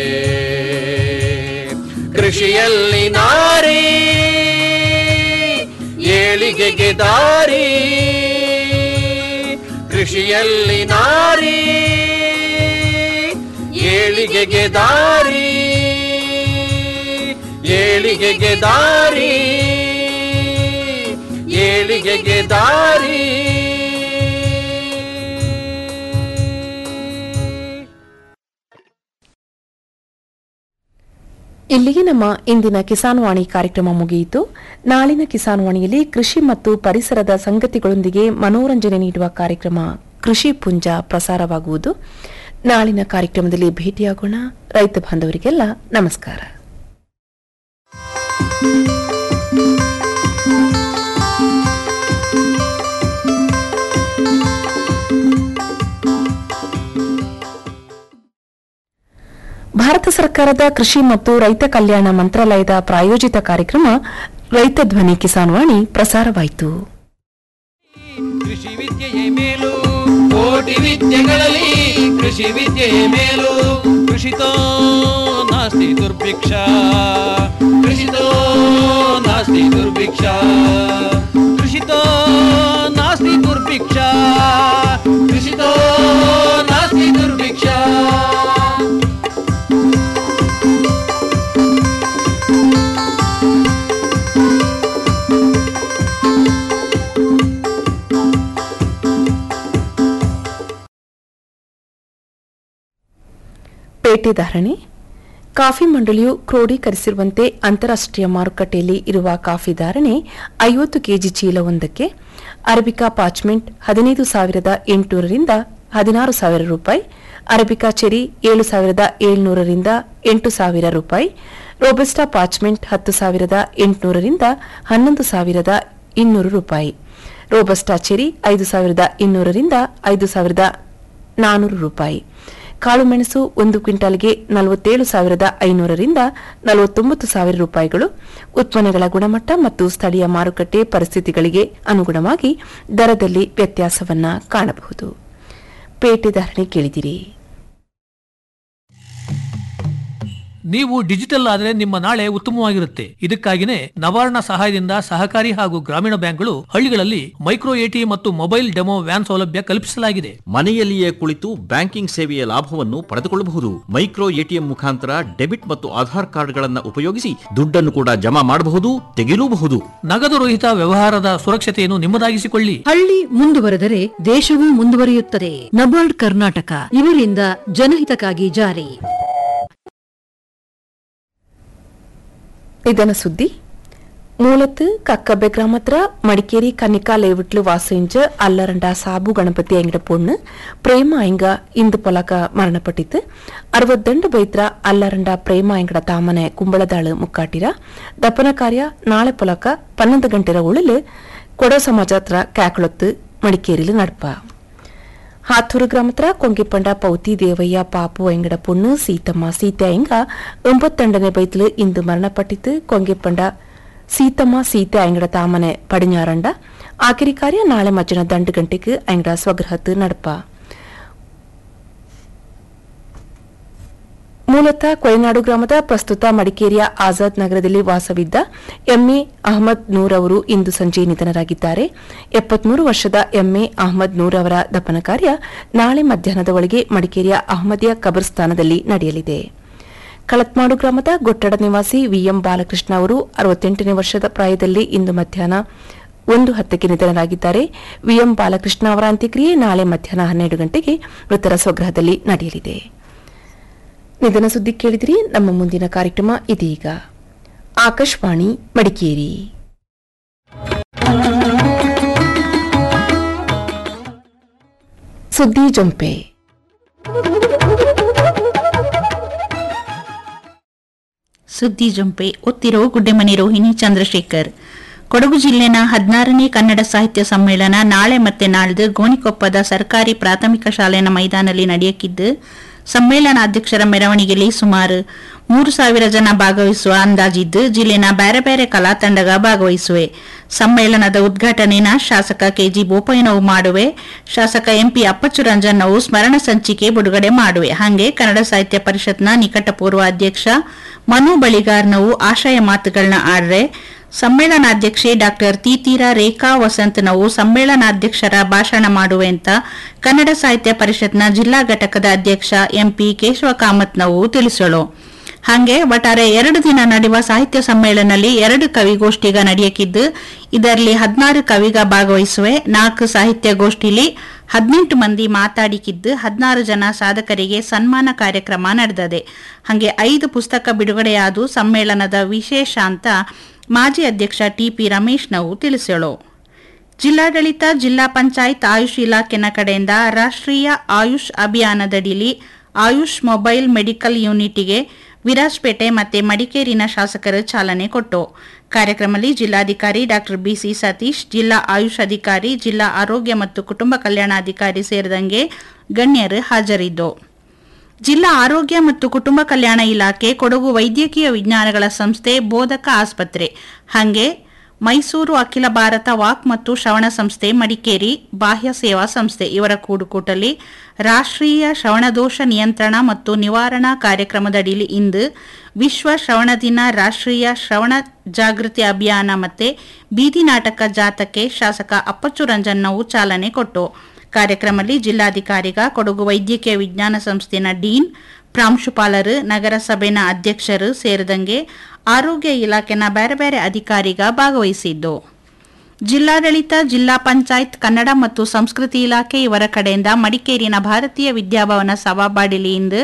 ಕೃಷಿಯಲ್ಲಿ ನಾರಿ ಏಳಿಗೆಗೆ ದಾರಿ ಕೃಷಿಯಲ್ಲಿ ನಾರಿ ಏಳಿಗೆಗೆ ದಾರಿ ಏಳಿಗೆಗೆ ದಾರಿ ಏಳಿಗೆಗೆ ದಾರಿ ಇಲ್ಲಿಗೆ ನಮ್ಮ ಇಂದಿನ ಕಿಸಾನ್ ವಾಣಿ ಕಾರ್ಯಕ್ರಮ ಮುಗಿಯಿತು ನಾಳಿನ ಕಿಸಾನ್ ವಾಣಿಯಲ್ಲಿ ಕೃಷಿ ಮತ್ತು ಪರಿಸರದ ಸಂಗತಿಗಳೊಂದಿಗೆ ಮನೋರಂಜನೆ ನೀಡುವ ಕಾರ್ಯಕ್ರಮ ಕೃಷಿ ಪುಂಜ ಪ್ರಸಾರವಾಗುವುದು ನಾಳಿನ ಕಾರ್ಯಕ್ರಮದಲ್ಲಿ ಭೇಟಿಯಾಗೋಣ ರೈತ ಬಾಂಧವರಿಗೆಲ್ಲ ನಮಸ್ಕಾರ ಭಾರತ ಸರ್ಕಾರದ ಕೃಷಿ ಮತ್ತು ರೈತ ಕಲ್ಯಾಣ ಮಂತ್ರಾಲಯದ ಪ್ರಾಯೋಜಿತ ಕಾರ್ಯಕ್ರಮ ರೈತ ಧ್ವನಿ ಕಿಸಾನ್ ವಾಣಿ ಪ್ರಸಾರವಾಯಿತು ಕೃಷಿ ವಿದ್ಯೆಯೇ ಮೇಲು ಕೋಟಿ ವಿದ್ಯೆಗಳಲ್ಲಿ ಕೃಷಿ ವಿದ್ಯೆಯೇ ಮೇಲು ಕೃಷಿತೋ ನಾಸ್ತಿ ದುರ್ಭಿಕ್ಷ ಕೃಷಿತೋ ನಾಸ್ತಿ ದುರ್ಭಿಕ್ಷ ಕೃಷಿತೋ ನಾಸ್ತಿ ದುರ್ಭಿಕ್ಷ ಕೃಷಿತೋ ನಾಸ್ತಿ ದುರ್ಭಿಕ್ಷ ಪೇಟೆ ಧಾರಣೆ ಕಾಫಿ ಮಂಡಳಿಯು ಕ್ರೋಢೀಕರಿಸಿರುವಂತೆ ಅಂತಾರಾಷ್ಟ್ರೀಯ ಮಾರುಕಟ್ಟೆಯಲ್ಲಿ ಇರುವ ಕಾಫಿ ಧಾರಣೆ ಐವತ್ತು ಕೆಜಿ ಚೀಲವೊಂದಕ್ಕೆ ಅರಬಿಕಾ ಪಾಚ್ಮೆಂಟ್ ಹದಿನೈದು ಸಾವಿರದ ಎಂಟುನೂರರಿಂದ ಹದಿನಾರು ಸಾವಿರ ರೂಪಾಯಿ ಅರಬಿಕಾ ಚೆರಿ ಏಳು ಸಾವಿರದ ಏಳ್ನೂರರಿಂದ ಎಂಟು ಸಾವಿರ ರೂಪಾಯಿ ರೋಬಸ್ಟಾ ಪಾಚ್ಮೆಂಟ್ ಹತ್ತು ಸಾವಿರದ ಎಂಟುನೂರರಿಂದ ಹನ್ನೊಂದು ಸಾವಿರದ ಇನ್ನೂರು ರೂಪಾಯಿ ರೋಬಸ್ಟಾ ಚೆರಿ ಐದು ಸಾವಿರದ ಇನ್ನೂರರಿಂದ ಐದು ಸಾವಿರದ ನಾನೂರು ರೂಪಾಯಿ ಕಾಳುಮೆಣಸು ಒಂದು ಕ್ವಿಂಟಾಲ್ಗೆ ನಲವತ್ತೇಳು ಸಾವಿರದ ಐನೂರರಿಂದ ನಲವತ್ತೊಂಬತ್ತು ಸಾವಿರ ರೂಪಾಯಿಗಳು ಉತ್ಪನ್ನಗಳ ಗುಣಮಟ್ಟ ಮತ್ತು ಸ್ಥಳೀಯ ಮಾರುಕಟ್ಟೆ ಪರಿಸ್ಥಿತಿಗಳಿಗೆ ಅನುಗುಣವಾಗಿ ದರದಲ್ಲಿ ವ್ಯತ್ಯಾಸವನ್ನ ಕಾಣಬಹುದು ಪೇಟೆ ಧಾರಣೆ ಕೇಳಿದಿರಿ ನೀವು ಡಿಜಿಟಲ್ ಆದರೆ ನಿಮ್ಮ ನಾಳೆ ಉತ್ತಮವಾಗಿರುತ್ತೆ ಇದಕ್ಕಾಗಿನೇ ನವಾರ್ಣ ಸಹಾಯದಿಂದ ಸಹಕಾರಿ ಹಾಗೂ ಗ್ರಾಮೀಣ ಬ್ಯಾಂಕ್ಗಳು ಹಳ್ಳಿಗಳಲ್ಲಿ ಮೈಕ್ರೋ ಎಟಿ ಮತ್ತು ಮೊಬೈಲ್ ಡೆಮೋ ವ್ಯಾನ್ ಸೌಲಭ್ಯ ಕಲ್ಪಿಸಲಾಗಿದೆ ಮನೆಯಲ್ಲಿಯೇ ಕುಳಿತು ಬ್ಯಾಂಕಿಂಗ್ ಸೇವೆಯ ಲಾಭವನ್ನು ಪಡೆದುಕೊಳ್ಳಬಹುದು ಮೈಕ್ರೋ ಎಟಿಎಂ ಮುಖಾಂತರ ಡೆಬಿಟ್ ಮತ್ತು ಆಧಾರ್ ಕಾರ್ಡ್ಗಳನ್ನು ಉಪಯೋಗಿಸಿ ದುಡ್ಡನ್ನು ಕೂಡ ಜಮಾ ಮಾಡಬಹುದು ತೆಗೆಯಲೂಬಹುದು ನಗದು ರಹಿತ ವ್ಯವಹಾರದ ಸುರಕ್ಷತೆಯನ್ನು ನಿಮ್ಮದಾಗಿಸಿಕೊಳ್ಳಿ ಹಳ್ಳಿ ಮುಂದುವರೆದರೆ ದೇಶವೂ ಮುಂದುವರಿಯುತ್ತದೆ ನಬಾರ್ಡ್ ಕರ್ನಾಟಕ ಇವರಿಂದ ಜನಹಿತಕ್ಕಾಗಿ ಜಾರಿ ಇದನ ಸುದ್ದಿ ಮೂಲത്ത് കക്കബെ ഗ്രാമത്ര മടിക്കേരി കന്നിക്ക ലേവിട്ടില് വാസിഞ്ച് അല്ലറണ്ട സാബു ഗണപതി അയങ്ങടെ പൊണ്ണ് പ്രേമ അയങ്ക ಇಂದು ಪೊಲಕ ಮರಣಪಟ್ಟಿತ್ತು ಅರವತ್ತೆಂಟು ಬೈತ್ರ ಅಲ್ಲರಂಡ ಪ್ರೇಮ ಅಯಂಗಡ ತಾಮನೆ ಕುಂಬಳದಾಳು ಮುಕ್ಕಾಟಿರ ದಪ್ಪನ ಕಾರ್ಯ ನಾಳೆ ಪೊಲಕ ಪನ್ನೊಂದು ಗಂಟೆರ ಉಳಿಲು ಕೊಡೋ ಸಮಾಜತ್ರ ಕ್ಯಾಕಳೊತ್ತು ಮಡಿಕೇರಿಲು ನಡಪ ಹಾತೂರು ಗ್ರಾಮತ್ರ ಕೊಂಗಿಪಂಡ ಪೌತಿ ದೇವಯ್ಯ ಪಾಪು ಎಂಗಡ ಪೊಣ್ಣು ಸೀತಮ್ಮ ಸೀತೆ ಎಂಗ ಒಂಬತ್ತೆಂಡನೇ ಬೈತ್ಲು ಇಂದು ಮರಣಪಟ್ಟಿತ್ತು ಕೊಂಗಿಪಂಡ ಸೀತಮ್ಮ ಸೀತೆ ಎಂಗಡ ತಾಮನೆ ಪಡಿഞ്ഞാറണ്ട ಆಕಿರಿ ಕಾರ್ಯ ನಾಳೆ ಮಜ್ಜನ ದಂಡು ಗಂಟೆಗೆ ಎಂಗಡ ಸ್ವಗೃಹತ್ತು ನಡಪ ಮೂಲತಃ ಕೊಯನಾಡು ಗ್ರಾಮದ ಪ್ರಸ್ತುತ ಮಡಿಕೇರಿಯ ಆಜಾದ್ ನಗರದಲ್ಲಿ ವಾಸವಿದ್ದ ಎಂಎ ಅಹಮದ್ ನೂರ್ ಅವರು ಇಂದು ಸಂಜೆ ನಿಧನರಾಗಿದ್ದಾರೆ ಎಪ್ಪತ್ಮೂರು ವರ್ಷದ ಎಂಎ ಅಹಮದ್ ನೂರ್ ಅವರ ದಫನ ಕಾರ್ಯ ನಾಳೆ ಮಧ್ಯಾಹ್ನದ ಒಳಗೆ ಮಡಿಕೇರಿಯ ಅಹಮದಿಯಾ ಕಬರ್ಸ್ಥಾನದಲ್ಲಿ ನಡೆಯಲಿದೆ ಕಳತ್ಮಾಡು ಗ್ರಾಮದ ಗೊಟ್ಟಡ ನಿವಾಸಿ ವಿಎಂ ಬಾಲಕೃಷ್ಣ ಅವರು ಅರವತ್ತೆಂಟನೇ ವರ್ಷದ ಪ್ರಾಯದಲ್ಲಿ ಇಂದು ಮಧ್ಯಾಹ್ನ ಒಂದು ಹತ್ತಕ್ಕೆ ನಿಧನರಾಗಿದ್ದಾರೆ ವಿಎಂ ಬಾಲಕೃಷ್ಣ ಅವರ ಅಂತ್ಯಕ್ರಿಯೆ ನಾಳೆ ಮಧ್ಯಾಹ್ನ ಹನ್ನೆರಡು ಗಂಟೆಗೆ ಮೃತರ ಸ್ವಗೃಹದಲ್ಲಿ ನಡೆಯಲಿದೆ ನಿಧನ ಸುದ್ದಿ ಕೇಳಿದಿರಿ ನಮ್ಮ ಮುಂದಿನ ಕಾರ್ಯಕ್ರಮ ಇದೀಗ ಆಕಾಶವಾಣಿ ಮಡಿಕೇರಿ ಸುದ್ದಿ ಜೊಂಪೆ ಸುದ್ದಿ ಜೊಂಪೆ ಒತ್ತಿರೋ ಗುಡ್ಡೆಮನಿ ರೋಹಿಣಿ ಚಂದ್ರಶೇಖರ್ ಕೊಡಗು ಜಿಲ್ಲೆನ ಹದಿನಾರನೇ ಕನ್ನಡ ಸಾಹಿತ್ಯ ಸಮ್ಮೇಳನ ನಾಳೆ ಮತ್ತೆ ನಾಳ್ದು ಗೋಣಿಕೊಪ್ಪದ ಸರ್ಕಾರಿ ಪ್ರಾಥಮಿಕ ಶಾಲೆನ ಮೈದಾನಲ್ಲಿ ನಡೆಯಕ್ಕಿದ್ದು ಸಮ್ಮೇಳನಾಧ್ಯಕ್ಷರ ಮೆರವಣಿಗೆಯಲ್ಲಿ ಸುಮಾರು ಮೂರು ಸಾವಿರ ಜನ ಭಾಗವಹಿಸುವ ಅಂದಾಜಿದ್ದು ಜಿಲ್ಲೆನ ಬೇರೆ ಬೇರೆ ಕಲಾ ತಂಡಗ ಭಾಗವಹಿಸುವೆ ಸಮ್ಮೇಳನದ ಉದ್ಘಾಟನೆನ ಶಾಸಕ ಕೆಜಿ ಬೋಪಯ್ಯನವು ಮಾಡುವೆ ಶಾಸಕ ಎಂಪಿ ಅಪ್ಪಚ್ಚು ರಂಜನ್ನವು ಸ್ಮರಣ ಸಂಚಿಕೆ ಬಿಡುಗಡೆ ಮಾಡುವೆ ಹಾಗೆ ಕನ್ನಡ ಸಾಹಿತ್ಯ ಪರಿಷತ್ನ ನಿಕಟಪೂರ್ವ ಅಧ್ಯಕ್ಷ ಮನು ಬಳಿಗಾರ್ನವು ಆಶಯ ಮಾತುಗಳನ್ನ ಆಡ್ರೆ ಸಮ್ಮೇಳನಾಧ್ಯಕ್ಷೆ ಡಾಕ್ಟರ್ ತೀತೀರ ರೇಖಾ ವಸಂತನವು ಸಮ್ಮೇಳನಾಧ್ಯಕ್ಷರ ಭಾಷಣ ಮಾಡುವೆ ಅಂತ ಕನ್ನಡ ಸಾಹಿತ್ಯ ಪರಿಷತ್ನ ಜಿಲ್ಲಾ ಘಟಕದ ಅಧ್ಯಕ್ಷ ಎಂಪಿ ಕೇಶವ ಕಾಮತ್ನವು ತಿಳಿಸಳು ಹಾಗೆ ಒಟ್ಟಾರೆ ಎರಡು ದಿನ ನಡೆಯುವ ಸಾಹಿತ್ಯ ಸಮ್ಮೇಳನಲ್ಲಿ ಎರಡು ಕವಿಗೋಷ್ಠಿಗ ನಡೆಯಕ್ಕಿದ್ದು ಇದರಲ್ಲಿ ಹದಿನಾರು ಕವಿಗ ಭಾಗವಹಿಸುವೆ ನಾಲ್ಕು ಸಾಹಿತ್ಯ ಗೋಷ್ಠಿಲಿ ಹದಿನೆಂಟು ಮಂದಿ ಮಾತಾಡಿಕಿದ್ದು ಹದಿನಾರು ಜನ ಸಾಧಕರಿಗೆ ಸನ್ಮಾನ ಕಾರ್ಯಕ್ರಮ ನಡೆದದೆ ಹಾಗೆ ಐದು ಪುಸ್ತಕ ಬಿಡುಗಡೆಯಾದು ಸಮ್ಮೇಳನದ ವಿಶೇಷ ಅಂತ ಮಾಜಿ ಅಧ್ಯಕ್ಷ ಟಿಪಿ ರಮೇಶ್ ನಾವು ತಿಳಿಸಳು ಜಿಲ್ಲಾಡಳಿತ ಜಿಲ್ಲಾ ಪಂಚಾಯತ್ ಆಯುಷ್ ಇಲಾಖೆನ ಕಡೆಯಿಂದ ರಾಷ್ಟ್ರೀಯ ಆಯುಷ್ ಅಭಿಯಾನದಡಿಲಿ ಆಯುಷ್ ಮೊಬೈಲ್ ಮೆಡಿಕಲ್ ಯೂನಿಟ್ಗೆ ವಿರಾಜ್ಪೇಟೆ ಮತ್ತೆ ಮಡಿಕೇರಿನ ಶಾಸಕರು ಚಾಲನೆ ಕೊಟ್ಟು ಕಾರ್ಯಕ್ರಮದಲ್ಲಿ ಜಿಲ್ಲಾಧಿಕಾರಿ ಡಾಕ್ಟರ್ ಬಿಸಿ ಸತೀಶ್ ಜಿಲ್ಲಾ ಆಯುಷ್ ಅಧಿಕಾರಿ ಜಿಲ್ಲಾ ಆರೋಗ್ಯ ಮತ್ತು ಕುಟುಂಬ ಕಲ್ಯಾಣಾಧಿಕಾರಿ ಸೇರಿದಂಗೆ ಗಣ್ಯರು ಹಾಜರಿದ್ದು ಜಿಲ್ಲಾ ಆರೋಗ್ಯ ಮತ್ತು ಕುಟುಂಬ ಕಲ್ಯಾಣ ಇಲಾಖೆ ಕೊಡಗು ವೈದ್ಯಕೀಯ ವಿಜ್ಞಾನಗಳ ಸಂಸ್ಥೆ ಬೋಧಕ ಆಸ್ಪತ್ರೆ ಹಾಗೆ ಮೈಸೂರು ಅಖಿಲ ಭಾರತ ವಾಕ್ ಮತ್ತು ಶ್ರವಣ ಸಂಸ್ಥೆ ಮಡಿಕೇರಿ ಬಾಹ್ಯ ಸೇವಾ ಸಂಸ್ಥೆ ಇವರ ಕೂಡುಕೂಟಲ್ಲಿ ರಾಷ್ಟ್ರೀಯ ಶ್ರವಣದೋಷ ನಿಯಂತ್ರಣ ಮತ್ತು ನಿವಾರಣಾ ಕಾರ್ಯಕ್ರಮದಡಿಲಿ ಇಂದು ವಿಶ್ವ ಶ್ರವಣ ದಿನ ರಾಷ್ಟ್ರೀಯ ಶ್ರವಣ ಜಾಗೃತಿ ಅಭಿಯಾನ ಮತ್ತೆ ಬೀದಿ ನಾಟಕ ಜಾಥಾಕ್ಕೆ ಶಾಸಕ ಅಪ್ಪಚ್ಚು ರಂಜನ್ನವು ಚಾಲನೆ ಕೊಟ್ಟು ಕಾರ್ಯಕ್ರಮದಲ್ಲಿ ಜಿಲ್ಲಾಧಿಕಾರಿಗ ಕೊಡಗು ವೈದ್ಯಕೀಯ ವಿಜ್ಞಾನ ಸಂಸ್ಥೆನ ಡೀನ್ ಪ್ರಾಂಶುಪಾಲರು ನಗರಸಭೆನ ಅಧ್ಯಕ್ಷರು ಸೇರಿದಂಗೆ ಆರೋಗ್ಯ ಇಲಾಖೆನ ಬೇರೆ ಬೇರೆ ಅಧಿಕಾರಿಗ ಭಾಗವಹಿಸಿದ್ದು ಜಿಲ್ಲಾಡಳಿತ ಜಿಲ್ಲಾ ಪಂಚಾಯತ್ ಕನ್ನಡ ಮತ್ತು ಸಂಸ್ಕೃತಿ ಇಲಾಖೆ ಇವರ ಕಡೆಯಿಂದ ಮಡಿಕೇರಿನ ಭಾರತೀಯ ವಿದ್ಯಾಭವನ ಸಭಾಬಾಡಿಲಿ ಇಂದು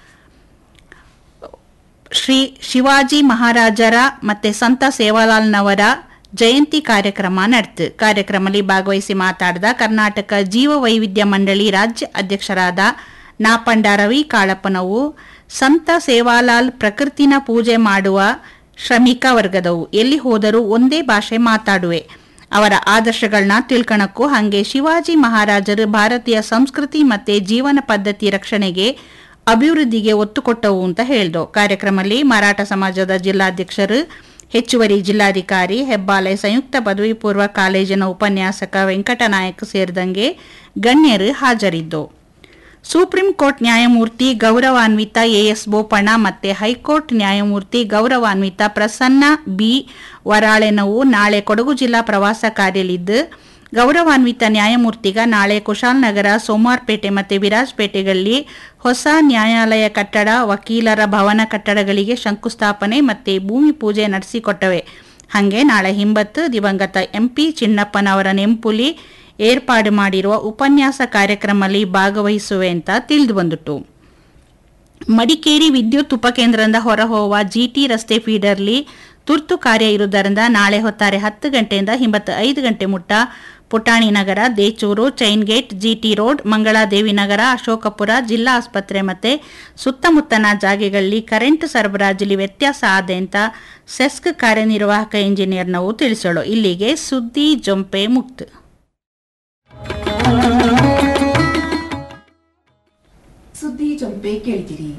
ಶ್ರೀ ಶಿವಾಜಿ ಮಹಾರಾಜರ ಮತ್ತೆ ಸಂತ ಸೇವಾಲಾಲ್ನವರ ಜಯಂತಿ ಕಾರ್ಯಕ್ರಮ ನಡೆತು ಕಾರ್ಯಕ್ರಮದಲ್ಲಿ ಭಾಗವಹಿಸಿ ಮಾತಾಡಿದ ಕರ್ನಾಟಕ ಜೀವ ವೈವಿಧ್ಯ ಮಂಡಳಿ ರಾಜ್ಯ ಅಧ್ಯಕ್ಷರಾದ ನಾಪಂಡ ರವಿ ಕಾಳಪ್ಪನವು ಸಂತ ಸೇವಾಲಾಲ್ ಪ್ರಕೃತಿನ ಪೂಜೆ ಮಾಡುವ ಶ್ರಮಿಕ ವರ್ಗದವು ಎಲ್ಲಿ ಹೋದರೂ ಒಂದೇ ಭಾಷೆ ಮಾತಾಡುವೆ ಅವರ ಆದರ್ಶಗಳನ್ನ ತಿಳ್ಕಣಕ್ಕೂ ಹಾಗೆ ಶಿವಾಜಿ ಮಹಾರಾಜರು ಭಾರತೀಯ ಸಂಸ್ಕೃತಿ ಮತ್ತೆ ಜೀವನ ಪದ್ಧತಿ ರಕ್ಷಣೆಗೆ ಅಭಿವೃದ್ಧಿಗೆ ಒತ್ತು ಕೊಟ್ಟವು ಅಂತ ಹೇಳ್ದು ಕಾರ್ಯಕ್ರಮದಲ್ಲಿ ಮರಾಠ ಸಮಾಜದ ಜಿಲ್ಲಾಧ್ಯಕ್ಷರು ಹೆಚ್ಚುವರಿ ಜಿಲ್ಲಾಧಿಕಾರಿ ಹೆಬ್ಬಾಲೆ ಸಂಯುಕ್ತ ಪದವಿ ಪೂರ್ವ ಕಾಲೇಜಿನ ಉಪನ್ಯಾಸಕ ವೆಂಕಟನಾಯಕ್ ಸೇರಿದಂಗೆ ಗಣ್ಯರು ಹಾಜರಿದ್ದು ಸುಪ್ರೀಂ ಕೋರ್ಟ್ ನ್ಯಾಯಮೂರ್ತಿ ಗೌರವಾನ್ವಿತ ಎಎಸ್ ಬೋಪಣ್ಣ ಮತ್ತೆ ಹೈಕೋರ್ಟ್ ನ್ಯಾಯಮೂರ್ತಿ ಗೌರವಾನ್ವಿತ ಪ್ರಸನ್ನ ಬಿ ವರಾಳೆನವು ನಾಳೆ ಕೊಡಗು ಜಿಲ್ಲಾ ಪ್ರವಾಸ ಕಾರ್ಯಲಿದ್ದು ಗೌರವಾನ್ವಿತ ನ್ಯಾಯಮೂರ್ತಿಗ ನಾಳೆ ಕುಶಾಲನಗರ ಸೋಮವಾರಪೇಟೆ ಮತ್ತು ವಿರಾಜಪೇಟೆಗಳಲ್ಲಿ ಹೊಸ ನ್ಯಾಯಾಲಯ ಕಟ್ಟಡ ವಕೀಲರ ಭವನ ಕಟ್ಟಡಗಳಿಗೆ ಶಂಕುಸ್ಥಾಪನೆ ಮತ್ತು ಭೂಮಿ ಪೂಜೆ ನಡೆಸಿಕೊಟ್ಟವೆ ಹಾಗೆ ನಾಳೆ ಹಿಂಬತ್ತು ದಿವಂಗತ ಎಂಪಿ ಚಿನ್ನಪ್ಪನವರ ನೆಂಪುಲಿ ಏರ್ಪಾಡು ಮಾಡಿರುವ ಉಪನ್ಯಾಸ ಕಾರ್ಯಕ್ರಮದಲ್ಲಿ ಭಾಗವಹಿಸುವೆ ಅಂತ ತಿಳಿದು ಬಂದಿತು ಮಡಿಕೇರಿ ವಿದ್ಯುತ್ ಉಪಕೇಂದ್ರದಿಂದ ಹೊರಹೋಗುವ ಜಿಟಿ ರಸ್ತೆ ಫೀಡರ್ಲಿ ತುರ್ತು ಕಾರ್ಯ ಇರುವುದರಿಂದ ನಾಳೆ ಹೊತ್ತಾರೆ ಹತ್ತು ಗಂಟೆಯಿಂದ ಹಿಂಬತ್ತು ಐದು ಗಂಟೆ ಮುಟ್ಟ ಪುಟಾಣಿ ನಗರ ದೇಚೂರು chain gate GT road Mangaladevi Nagar Ashokapura ಜಿಲ್ಲಾ ಆಸ್ಪತ್ರೆ ಮತ್ತೆ ಸುತ್ತಮುತ್ತನ ಜಾಗೆಗಳಲ್ಲಿ ಕರೆಂಟ್ ಸರಬರಾಜಲ್ಲಿ ವ್ಯತ್ಯಾಸ ಆದೆ ಅಂತ ಸೆಸ್ಕ್ ಕಾರ್ಯನಿರ್ವಾಹಕ ಇಂಜಿನಿಯರ್ ನಾವು ತಿಳಿಸೋಳು ಇಲ್ಲಿಗೆ ಸುದ್ದಿ ಜೊಂಪೆ ಮುಕ್ತ ಸುದ್ದಿ ಜೊಂಪೆ ಕೇಳಿದಿರಿ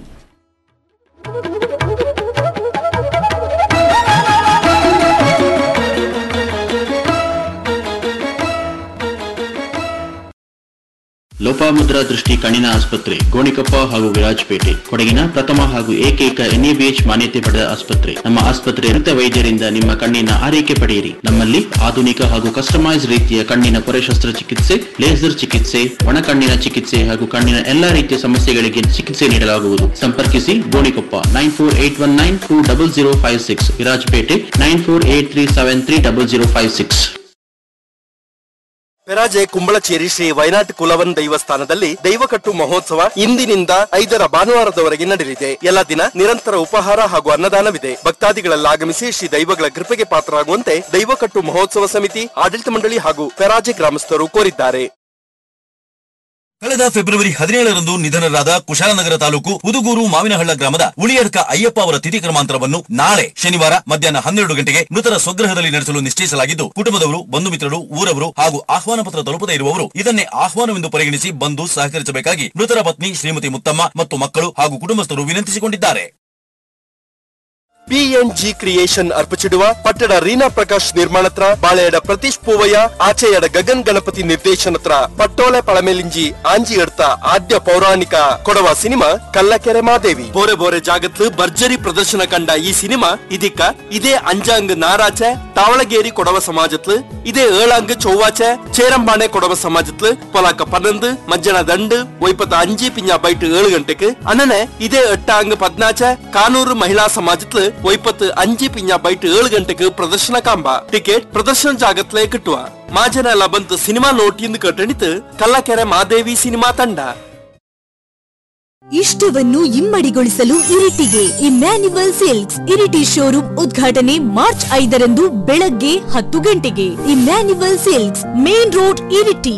ಲೋಪಾಮುದ್ರಾ ದೃಷ್ಟಿ ಕಣ್ಣಿನ ಆಸ್ಪತ್ರೆ ಗೋಣಿಕೊಪ್ಪ ಹಾಗೂ ವಿರಾಜಪೇಟೆ ಕೊಡಗಿನ ಪ್ರಥಮ ಹಾಗೂ ಏಕೈಕ ಎನ್ಎಬಿಎಚ್ ಮಾನ್ಯತೆ ಪಡೆದ ಆಸ್ಪತ್ರೆ ನಮ್ಮ ಆಸ್ಪತ್ರೆ ನುರಿತ ವೈದ್ಯರಿಂದ ನಿಮ್ಮ ಕಣ್ಣಿನ ಆರೈಕೆ ಪಡೆಯಿರಿ ನಮ್ಮಲ್ಲಿ ಆಧುನಿಕ ಹಾಗೂ ಕಸ್ಟಮೈಸ್ ರೀತಿಯ ಕಣ್ಣಿನ ಪೊರೆ ಶಸ್ತ್ರಚಿಕಿತ್ಸೆ ಲೇಸರ್ ಚಿಕಿತ್ಸೆ ಒಣ ಕಣ್ಣಿನ ಚಿಕಿತ್ಸೆ ಹಾಗೂ ಕಣ್ಣಿನ ಎಲ್ಲಾ ರೀತಿಯ ಸಮಸ್ಯೆಗಳಿಗೆ ಚಿಕಿತ್ಸೆ ನೀಡಲಾಗುವುದು ಸಂಪರ್ಕಿಸಿ Gonikoppa nine four eight one nine two double zero five six Virajpet nine four eight three seven three double zero five six Peraje Kumbalacheri Shri Vainat Kulavan ದೈವಸ್ಥಾನದಲ್ಲಿ ದೈವಕಟ್ಟು ಮಹೋತ್ಸವ ಇಂದಿನಿಂದ ಐದರ ಭಾನುವಾರದವರೆಗೆ ನಡೆಯಲಿದೆ ಎಲ್ಲ ದಿನ ನಿರಂತರ ಉಪಹಾರ ಹಾಗೂ ಅನ್ನದಾನವಿದೆ ಭಕ್ತಾದಿಗಳೆಲ್ಲ ಆಗಮಿಸಿ ಶ್ರೀ ದೈವಗಳ ಕೃಪೆಗೆ ಪಾತ್ರರಾಗುವಂತೆ ದೈವಕಟ್ಟು ಮಹೋತ್ಸವ ಸಮಿತಿ ಆಡಳಿತ ಮಂಡಳಿ ಹಾಗೂ ಪೆರಾಜೆ ಗ್ರಾಮಸ್ಥರು ಕೋರಿದ್ದಾರೆ ಕಳೆದ ಫೆಬ್ರವರಿ ಹದಿನೇಳರಂದು ನಿಧನರಾದ ಕುಶಾಲನಗರ ತಾಲೂಕು ಹುದುಗೂರು ಮಾವಿನಹಳ್ಳ ಗ್ರಾಮದ ಉಳಿಯಡ್ಕ ಅಯ್ಯಪ್ಪ ಅವರ ತಿಥಿ ಕ್ರಮಾಂತರವನ್ನು ನಾಳೆ ಶನಿವಾರ ಮಧ್ಯಾಹ್ನ ಹನ್ನೆರಡು ಗಂಟೆಗೆ ಮೃತರ ಸ್ವಗೃಹದಲ್ಲಿ ನಡೆಸಲು ನಿಶ್ಚಯಿಸಲಾಗಿದ್ದು ಕುಟುಂಬದವರು ಬಂಧು ಮಿತ್ರರು ಊರವರು ಹಾಗೂ ಆಹ್ವಾನ ಪತ್ರ ತಲುಪದೇ ಇರುವವರು ಇದನ್ನೇ ಆಹ್ವಾನವೆಂದು ಪರಿಗಣಿಸಿ ಬಂದು ಸಹಕರಿಸಬೇಕಾಗಿ ಮೃತರ ಪತ್ನಿ ಶ್ರೀಮತಿ ಮುತ್ತಮ್ಮ ಮತ್ತು ಮಕ್ಕಳು ಹಾಗೂ ಕುಟುಂಬಸ್ಥರು ವಿನಂತಿಸಿಕೊಂಡಿದ್ದಾರೆ ಪಿಎನ್ಜಿ ಕ್ರಿಯೇಷನ್ ಅರ್ಪಿಸಿಡುವ ಪಟ್ಟಣ ರೀನಾ ಪ್ರಕಾಶ್ ನಿರ್ಮಾಣತ್ರ ಬಾಳೆಯಡ ಪ್ರತೀಶ್ ಪೂವಯ್ಯ ಆಚೆಯಡ ಗಗನ್ ಗಣಪತಿ ನಿರ್ದೇಶನತ್ರ ಪಟ್ಟೋಳೆ ಪಳಮೆಲಿಂಜಿ ಆಂಜಿ ಎಡ್ತ ಆದ್ಯ ಪೌರಾಣಿಕ ಕೊಡವ ಸಿನಿಮಾ ಕಲ್ಲಕೆರೆ ಮಾದೇವಿ ಬೋರೆ ಬೋರೆ ಜಾಗತ್ಲು ಭರ್ಜರಿ ಪ್ರದರ್ಶನ ಕಂಡ ಈ ಸಿನಿಮಾ ಇದಕ್ಕ ಇದೇ ಅಂಜಾಂಗ್ ನಾರಾಚೆ ತಾವಳಗೇರಿ ಕೊಡವ ಸಮಾಜತ್ಲು ಇದೇ ಏಳಾಂಗ್ ಚೊವ್ವಾಚೆ ചേരമ്പാണെ കൊടവ സമാജത്തില് പൊലാക്ക പതിനൊന്ന് മജ്ജണ രണ്ട് ഒയ്പത്ത് അഞ്ച് പിഞ്ഞ ബൈറ്റ് ഏഴ് ഗಂಟೆಗೆ അന്നനെ ഇതേ എട്ടാങ്ക് പതിനാച്ച കാനൂർ മഹിളಾ സമാജത്തില് ഒയ്പത്ത് അഞ്ച് പിഞ്ഞ ബൈറ്റ് ഏഴ് ಗಂಟೆಗೆ ಪ್ರದರ್ಶನ ಕಾಂಬ ಟಿಕೆಟ್ ಪ್ರದರ್ಶನ ಜಾಗತ್ಲೇ ಕಿಟ್ಟುವ ಮಾಜನ ಎಲ್ಲ ಬಂತು ಸಿನಿಮಾ ನೋಟಿಂದು ಕಟ್ಟಣಿತು ಕಲ್ಲಕೆರೆ ಮಾದೇವಿ ಸಿನಿಮಾ ತಂಡ ಇಷ್ಟವನ್ನು ಇಮ್ಮಡಿಗೊಳಿಸಲು ಇರಿಟಿಗೆ ಇಮ್ಯಾನ್ಯುವಲ್ ಸಿಲ್ಕ್ಸ್ ಇರಿಟಿ ಶೋರೂಮ್ ಉದ್ಘಾಟನೆ ಮಾರ್ಚ್ ಐದರಂದು ಬೆಳಗ್ಗೆ ಹತ್ತು ಗಂಟೆಗೆ Emmanuel silks main road Iritty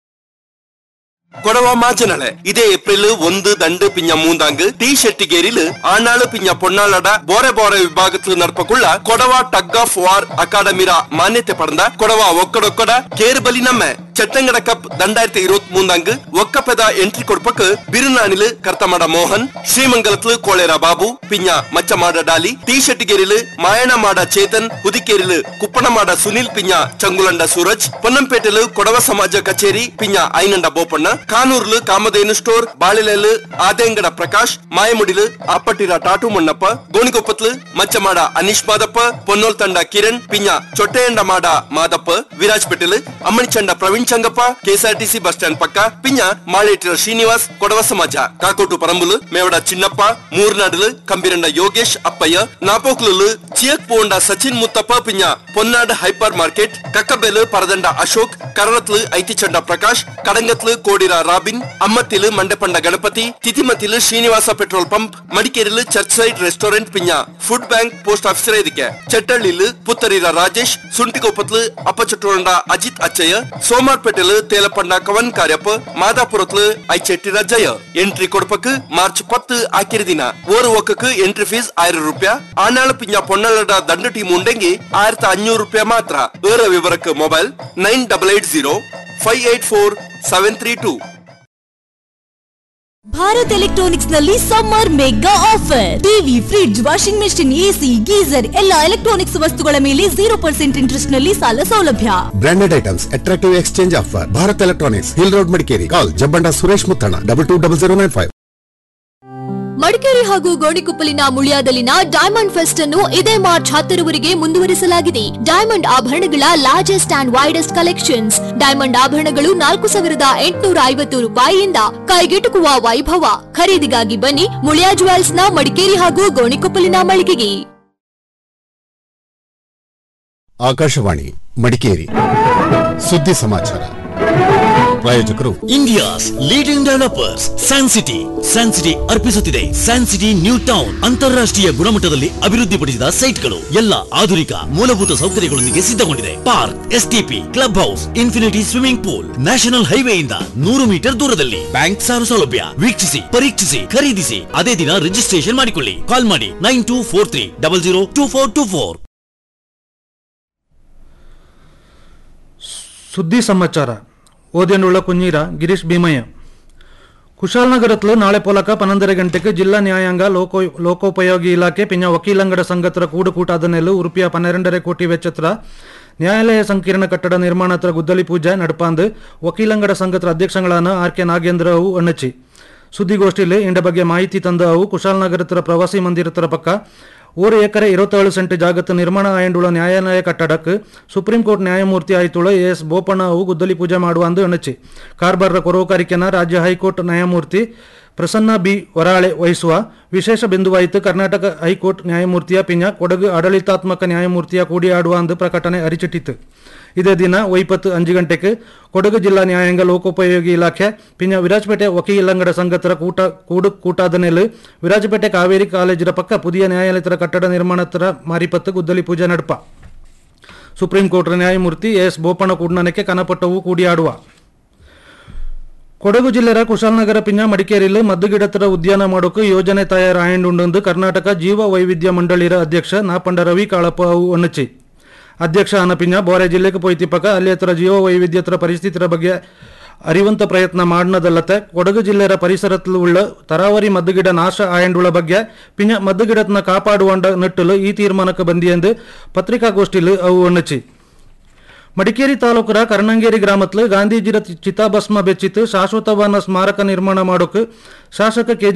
Kodava മാജനളെ ഇതേ ഏപ്രിൽ ഒന്ന് രണ്ട് പിഞ്ഞ മൂന്നാങ്ക് ടി ഷെട്ടിഗേരില് ആണാള് പിഞ്ഞ പൊണ്ണാളട ബോറെ ബോറെ വിഭാഗത്തിൽ നടപ്പക്കുള്ള കൊടവ ടഗ് ഓഫ് വാർ അക്കാഡമിര മാന്യತೆ ಪಡೆದ ಕೊಡವ ಒಕ್ಕಡೊಕ್ಕಡ ಕೇರ್ಬಲಿ ನಮ್ಮ ಚಟ್ಟಂಗಡ ಕಪ್ ದಂಡಾಯಿರത്തി ഇരുപത്തി മൂന്നാങ്ക് ಒಕ್ಕಪೆದ ಎಂಟ್ರಿ ಕೊಡ್ಪಕ್ ಬಿರುನಾಣಿಲು ಕರ್ತಮಡ ಮೋಹನ್ ಶ್ರೀಮಂಗಲತ್ಲು ಕೋಳೇರ ಬಾಬು ಪಿഞ്ഞ ಮಚ್ಚಮಾಡ ಡಾಲಿ ಟಿ ಶೆಟ್ಟಿಗೇರಿಲು ಮಾಯಣ ಮಾಡ ಚೇತನ್ ಹುದಿಕೇರಿಲು ಕುಪ್ಪಣ ಮಾಡ ಸುನಿಲ್ ಪಿഞ്ഞ ಚಂಗುಲಂಡ ಸೂರಜ್ ಪೊನ್ನಂಪೇಟೆಲು ಕೊಡವ ಸಮಾಜ ಕಚೇರಿ ಪಿഞ്ഞ ಐನಂಡ ಬೋಪಣ್ಣ ಕಾನೂರ್ಲು ಕಾಮಧೇನು ಸ್ಟೋರ್ ಬಾಳಿಲೆಲು ಆದೇಂಗಡ ಪ್ರಕಾಶ್ ಮಾಯಮುಡಿಲು ಅಪ್ಪಟ್ಟಿರ ಟಾಟು ಮಣ್ಣಪ್ಪ ಗೋಣಿಗೊಪ್ಪತ್ಲು ಮಚ್ಚಮಾಡ ಅನೀಶ್ ಮಾದಪ್ಪ ಪೊನ್ನೋಲ್ ತಂಡ ಕಿರಣ್ ಪಿഞ്ഞ ಚೊಟ್ಟೆಯಂಡ ಮಾಡ ಮಾದಪ್ಪ ವಿರಾಜ್ಪೇಟೆಲು Ammanichanda Praveen Changappa KSRTC bus stand ಪಕ್ಕ ಪಿഞ്ഞ ಮಾಳೇಟಿರ ಶ್ರೀನಿವಾಸ್ ಕೊಡವ ಸಮಾಜ ಕಾಕೋಟು ಪರಂಬುಲು ಮೇವಡ ಚಿನ್ನಪ್ಪ ಮೂರ್ನಾಡಲು ಕಂಬಿರಂಡ ಯೋಗೇಶ್ ಅಪ್ಪಯ್ಯ ನಾಪೋಕ್ಲು ಚಿಯಕ್ ಪೋಂಡ ಸಚಿನ್ ಮುತ್ತಪ್ಪ ಪಿഞ്ഞ ಪೊನ್ನಾಡ್ ಹೈಪರ್ ಮಾರ್ಕೆಟ್ ಕಕ್ಕಬೆಲು ಪರದಂಡ ಅಶೋಕ್ ಕರಳತ್ಲು ಐತಿಚಂಡ ಪ್ರಕಾಶ್ ಕಡಂಗತ್ಲು ಕೋಡಿರ ರಾಬಿನ್ ಅಮ್ಮತ್ತಿಲು ಮಂಡಪಂಡ ಗಣಪತಿ ತಿತಿಮತಿಲು ಶ್ರೀನಿವಾಸ ಪೆಟ್ರೋಲ್ ಪಂಪ್ ಮಡಿಕೇರಿಲು ಚರ್ಚ್ ಸೈಡ್ ರೆಸ್ಟೋರೆಂಟ್ ಪಿഞ്ഞ ಫುಡ್ ಬ್ಯಾಂಕ್ ಪೋಸ್ಟ್ ಆಫೀಸರ್ ಇದಕ್ಕೆ ಚಟ್ಟಳ್ಳಿಲು ಪುತ್ತರಿರ ರಾಜೇಶ್ ಸುಂಟಿಕೊಪ್ಪತ್ಲು ಅಪ್ಪಚಟ್ಟುರಂಡ ಅಜಿತ್ ಅಚ್ಚಯ್ಯ ಸೋಮಾರ್ಪೇಟೆಲು ತೇಲಪಂಡ ಕವನ್ ಕಾರ್ಯಪ್ಪ ಮಾದಾಪುರತ್ಲು ಐಚೆಟ್ಟಿರ ಜಯ ಎಂಟ್ರಿ ಕೊಡ್ಪಕ್ ಮಾರ್ಚ್ ಪತ್ತು ಆಕಿರಿ ದಿನ ಓರು ಒಕ್ಕಕ್ ಎಂಟ್ರಿ ಫೀಸ್ ಆயிரம் ರೂಪಾಯಿ ಆನಾಳು ಪಿഞ്ഞ ಪೊನ್ನಳಡ ದಂಡ ಟೀಮ್ ಉಂಡೆಂಗಿ ಆயிரத்தி ಅഞ്ഞൂറ് ರೂಪಾಯಿ ಮಾತ್ರ ಏರ ವಿವರಕ್ಕೆ mobile nine double eight zero five eight four seven three two Bharat electronics ನಲ್ಲಿ summer mega offer TV fridge washing machine AC geyser ಎಲ್ಲ ಎಲೆಕ್ಟ್ರಾನಿಕ್ಸ್ ವಸ್ತುಗಳ ಮೇಲೆ ಜೀರೋ ಪರ್ಸೆಂಟ್ ಇಂಟ್ರೆಸ್ಟ್ ನಲ್ಲಿ ಸಾಲ ಸೌಲಭ್ಯ branded items attractive exchange offer Bharat electronics hill road Madikeri call Jabbanda Suresh Muthanna double two double zero nine five Madikeri ಹಾಗೂ ಗೋಣಿಕೊಪ್ಪಲಿನ ಮುಳಿಯಾದಲ್ಲಿನ diamond fest ಅನ್ನು ಇದೇ ಮಾರ್ಚ್ ಹತ್ತರವರೆಗೆ ಮುಂದುವರಿಸಲಾಗಿದೆ ಡೈಮಂಡ್ ಆಭರಣಗಳ largest and widest collections diamond ಆಭರಣಗಳು ನಾಲ್ಕು ಸಾವಿರದ ಎಂಟುನೂರ ಐವತ್ತು ರೂಪಾಯಿಯಿಂದ ಕೈಗೆಟುಕುವ ವೈಭವ ಖರೀದಿಗಾಗಿ ಬನ್ನಿ ಮುಳಿಯಾ ಜುವೆಲ್ಸ್ ನ ಮಡಿಕೇರಿ ಹಾಗೂ ಗೋಣಿಕೊಪ್ಪಲಿನ ಮಳಿಗೆಗೆ ಆಕಾಶವಾಣಿ ಮಡಿಕೇರಿ ಸುದ್ದಿ ಸಮಾಚಾರ ಪ್ರಾಯೋಜಕರು India's leading developers San City San City ಅರ್ಪಿಸುತ್ತಿದೆ ಸ್ಯಾನ್ ಸಿಟಿ ನ್ಯೂ ಟೌನ್ ಅಂತಾರಾಷ್ಟ್ರೀಯ ಗುಣಮಟ್ಟದಲ್ಲಿ ಅಭಿವೃದ್ಧಿಪಡಿಸಿದ ಸೈಟ್ಗಳು ಎಲ್ಲ ಆಧುನಿಕ ಮೂಲಭೂತ ಸೌಕರ್ಯಗಳೊಂದಿಗೆ ಸಿದ್ಧಗೊಂಡಿದೆ park STP club house infinity swimming pool national ಹೈವೇಯಿಂದ ನೂರು ಮೀಟರ್ ದೂರದಲ್ಲಿ ಬ್ಯಾಂಕ್ ಸಾಲ ಸೌಲಭ್ಯ ವೀಕ್ಷಿಸಿ ಪರೀಕ್ಷಿಸಿ ಖರೀದಿಸಿ ಅದೇ ದಿನ ರಿಜಿಸ್ಟ್ರೇಷನ್ ಮಾಡಿಕೊಳ್ಳಿ ಕಾಲ್ ಮಾಡಿ nine two four three double zero two four two four ಸುದ್ದಿ ಸಮಾಚಾರ ಓದಿಯನ್ನುಳ್ಳ ಕುഞ്ഞീರ ಗಿರೀಶ್ ಭೀಮಯ್ಯ ಕುಶಾಲನಗರತ್ಲು ನಾಳೆ ಪೊಲಕ ಪನ್ನೊಂದರ ಗಂಟೆಗೆ ಜಿಲ್ಲಾ ನ್ಯಾಯಾಂಗ ಲೋಕೋ ಲೋಕೋಪಯೋಗಿ ಇಲಾಖೆ ಪಿಂಜ ವಕೀಲಂಗಡ ಸಂಘತ್ರ ಕೂಡು ಕೂಟಾದ ನೆಲ್ಲು ಉರುಪಿಯ ಪನ್ನೆರಡரை ಕೋಟಿ ವೆಚ್ಚತ್ರ ನ್ಯಾಯಾಲಯ ಸಂಕೀರ್ಣ ಕಟ್ಟಡ ನಿರ್ಮಾಣತ್ರ ಗುದ್ದಲಿ ಪೂಜೆ ನಡಪಾಂದು ವಕೀಲಂಗಡ ಸಂಘತ್ರ ಅಧ್ಯಕ್ಷಗಳಾன ಆರ್ ಕೆ ನಾಗೇಂದ್ರ ಅವು ಅಣ್ಣಚಿ ಸುದ್ದಿಗೋಷ್ಠಿಯಲ್ಲಿ ಇಂಡ ಬಗ್ಗೆ ಮಾಹಿತಿ ತಂದ ಅವು ಕುಶಾಲನಗರತ್ರ ಪ್ರವಾಸಿ ಮಂದಿರತ್ರ ಪಕ್ಕ ஒரு ಎಕರೆ ಇರುವತ್ತೇಳು ಸೆಂಟ್ ಜಾಗತ್ತು ನಿರ್ಮಾಣ ಆಯಂಡುಳ ನ್ಯಾಯಾಲಯ ಕಟ್ಟಡಕ್ಕೆ ಸುಪ್ರೀಂ ಕೋರ್ಟ್ ನ್ಯಾಯಮೂರ್ತಿ ಆಯ್ತುಳ ಎಸ್ ಬೋಪಣ್ಣ ಅವು ಗುದ್ದಲಿ ಪೂಜೆ ಮಾಡುವ ಅಂದು ಅಣಚಿ ಕಾರ್ಬಾರ್ರ ಕೊರೋಕಾರಿಕೆನ ರಾಜ್ಯ ಹೈಕೋರ್ಟ್ ನ್ಯಾಯಮೂರ್ತಿ ಪ್ರಸನ್ನ ಬಿ ವರಾಳೆ ವಹಿಸುವ ವಿಶೇಷ ಬಿಂದುವಾಯಿತು ಕರ್ನಾಟಕ ಹೈಕೋರ್ಟ್ ನ್ಯಾಯಮೂರ್ತಿಯ ಪಿಂಜ ಕೊಡಗು ಆಡಳಿತಾತ್ಮಕ ನ್ಯಾಯಮೂರ್ತಿಯ ಕೂಡಿಯಾಡುವ ಅಂದು ಪ್ರಕಟಣೆ ಅರಿಚಿಟ್ಟಿತು ಇದೇ ದಿನ ಒಯ್ಪತ್ತು ಅಂಜು ಗಂಟೆಗೆ ಕೊಡಗು ಜಿಲ್ಲಾ ನ್ಯಾಯಾಂಗ ಲೋಕೋಪಯೋಗಿ ಇಲಾಖೆ ಪಿಂಜ ವಿರಾಜಪೇಟೆ ವಕೀಲಂಗಡ ಸಂಘತರ ಕೂಟ ಕೂಡು ಕೂಟಾದ ನೆಲೆ ವಿರಾಜಪೇಟೆ ಕಾವೇರಿ ಕಾಲೇಜಿನ ಪಕ್ಕ ಪುದಿಯ ನ್ಯಾಯಾಲಯದ ಕಟ್ಟಡ ನಿರ್ಮಾಣತರ ಮಾರಿಪತ್ತು ಗುದ್ದಲಿ ಪೂಜೆ ನಡಪ ಸುಪ್ರೀಂ ಕೋರ್ಟ್ ನ್ಯಾಯಮೂರ್ತಿ ಎಸ್ ಬೋಪಣ್ಣ ಕೂಡ್ನನಕ್ಕೆ ಕನಪಟ್ಟವು ಕೂಡಿಯಾಡುವ ಕೊಡಗು ಜಿಲ್ಲೆರ ಕುಶಾಲನಗರ ಪಿಂಜ ಮಡಿಕೇರಿಯಲ್ಲಿ ಮದ್ದುಗಿಡತರ ಉದ್ಯಾನ ಮಾಡೋಕೆ ಯೋಜನೆ ತಯಾರಾಯಂಡುಂಡು ಕರ್ನಾಟಕ ಜೀವ ವೈವಿಧ್ಯ ಮಂಡಳಿರ ಅಧ್ಯಕ್ಷ ನಾಪಂಡ ರವಿ ಕಾಳಪ್ಪ ಅವು ಒನ್ನಚಿ ಅಧ್ಯಕ್ಷ ಅನಪಿಂಜ ಬೋರೆ ಜಿಲ್ಲೆಗೆ ಪೊಯ್ತಿಪ್ಪಕ ಅಲ್ಲಿ ಹತ್ರ ಜೀವ ವೈವಿಧ್ಯತರ ಪರಿಸ್ಥಿತಿರ ಬಗ್ಗೆ ಅರಿವಂತ ಪ್ರಯತ್ನ ಮಾಡ್ನದಲ್ಲತ್ತೆ ಕೊಡಗು ಜಿಲ್ಲೆಯ ಪರಿಸರത്തിൽ ಉಳ್ಳ ತರಾವರಿ ಮದ್ದುಗಿಡ ನಾಶ ಆಯಂಡುಳ ಬಗ್ಗೆ ಪಿಂಜ ಮದ್ದುಗಿಡತನ ಕಾಪಾಡುವಂಡ ನಿಟ್ಟಲು ಈ ತೀರ್ಮಾನಕ್ಕೆ ಬಂದಿಯೆಂದು ಪತ್ರಿಕಾಗೋಷ್ಠಿಲು ಅವು ಒನ್ನಚಿ ಮಡಿಕೇರಿ ತಾಲೂಕರ ಕರ್ಣಂಗೇರಿ ಗ್ರಾಮತ್ಲು ಗಾಂಧೀಜಿರ ಚಿತಾಭಸ್ಮ ಬೆಚ್ಚಿತ್ತು ಶಾಶ್ವತವನ ಸ್ಮಾರಕ ನಿರ್ಮಾಣ ಮಾಡೋಕೆ ಶಾಸಕ ಕೆ